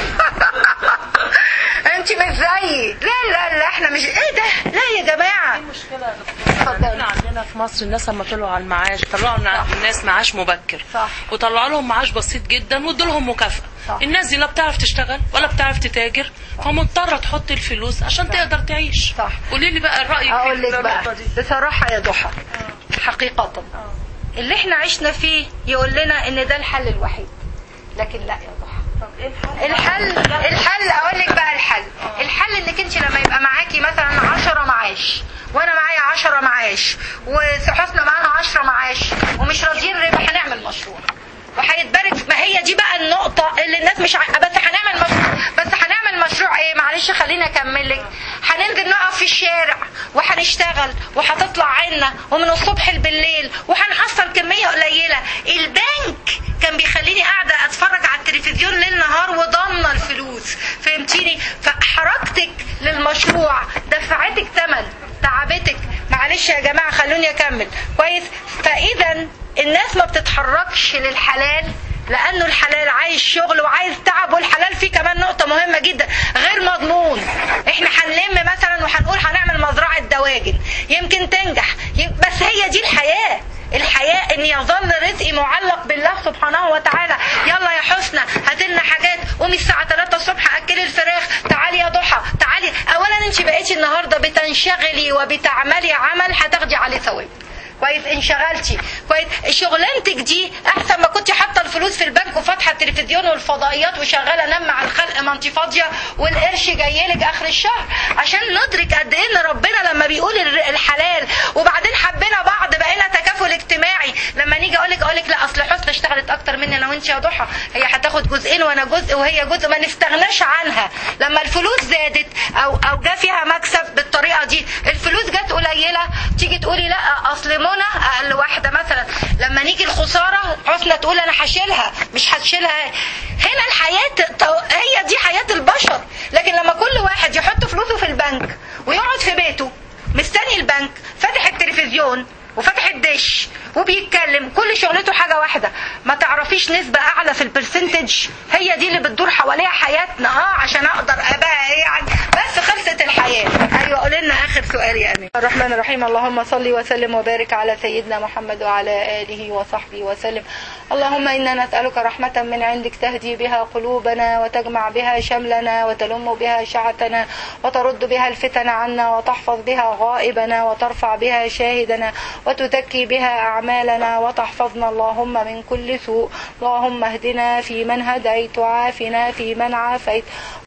انت مش زيي لا لا لا احنا مش ايه ده لا يا جماعه مشكلة احنا عندنا في مصر الناس لما طلعوا على المعاش طلعوا الناس معاش مبكر صح. وطلعوا لهم معاش بسيط جدا وادوا لهم مكافأة صح. الناس دي لا بتعرف تشتغل ولا بتعرف تتاجر فمضطرة تحط الفلوس عشان تقدر تعيش صح. قولي لي بقى رأيك اقول في لك بقى النقطة دي بصراحه يا ضحى حقيقه اللي احنا عشنا فيه يقول لنا ان ده الحل الوحيد لكن لا يا ضحى الحل الحل اقول لك بقى الحل الحل انك انت لما يبقى معاكي مثلا 10 معاش وانا معايا 10 معاش وحسنى معانا 10 معاش ومش راضيين ربا هنعمل مشروع وهيتبارك ما هي دي بقى النقطة اللي الناس مش ع... بس هنعمل مشروع بس هنعمل مشروع ايه معلش خليني اكمل لك هننزل نقف في الشارع وهنشتغل وهتطلع عنا ومن الصبح بالليل وهنحصل كمية قليلة البنك كان بيخليني قاعدة اتفرج على التلفزيون ليل نهار وضامنة الفلوس فهمتيني فحركتك للمشروع دفعتك ثمن تعبتك معلش يا جماعة خلوني اكمل كويس فاذا الناس ما بتتحركش للحلال لانه الحلال عايز شغل وعايز تعب والحلال فيه كمان نقطه مهمه جدا غير مضمون احنا هنلم مثلا وهنقول هنعمل مزرعه دواجن يمكن تنجح يم- بس هي دي الحياه الحياة ان يظل رزقي معلق بالله سبحانه وتعالى يلا يا حسنى هات لنا حاجات قومي الساعة 3 الصبح اكلي الفراخ تعالي يا ضحى تعالي اولا انت بقيتي النهارده بتنشغلي وبتعملي عمل هتاخدي عليه ثواب كويس انشغلتي كويس شغلانتك دي احسن ما كنت حاطه الفلوس في البنك وفاتحه التلفزيون والفضائيات وشغاله نم مع الخلق ما انت فاضيه والقرش جاي لك اخر الشهر عشان ندرك قد ايه ان ربنا لما بيقول الر- الحلال وبعدين حبينا بعض بقينا تكافل اجتماعي لما نيجي اقول لك اقول لك لا اصل حسنى اشتغلت اكتر مني انا وانت يا ضحى هي هتاخد جزئين وانا جزء وهي جزء ما نستغناش عنها لما الفلوس زادت او او جا فيها مكسب بالطريقه دي الفلوس جت قليله تيجي تقولي لا اصل منى اقل واحده مثلا لما نيجي الخساره حسنى تقول انا هشيلها مش هتشيلها هنا الحياه تو- هي دي حياه البشر لكن لما كل واحد يحط فلوسه في البنك ويقعد في بيته مستني البنك فاتح التلفزيون وفاتح الدش وبيتكلم كل شغلته حاجه واحده ما تعرفيش نسبه اعلى في البرسنتج هي دي اللي بتدور حواليها حياتنا اه عشان اقدر ابقى يعني بس خلصت الحياه ايوه قول لنا اخر سؤال يا امين الرحمن الرحيم اللهم صل وسلم وبارك على سيدنا محمد وعلى اله وصحبه وسلم اللهم انا نسالك رحمه من عندك تهدي بها قلوبنا وتجمع بها شملنا وتلم بها شعتنا وترد بها الفتن عنا وتحفظ بها غائبنا وترفع بها شاهدنا وتزكي بها أعمالنا وتحفظنا اللهم من كل سوء اللهم اهدنا في من هديت وعافنا في من عافيت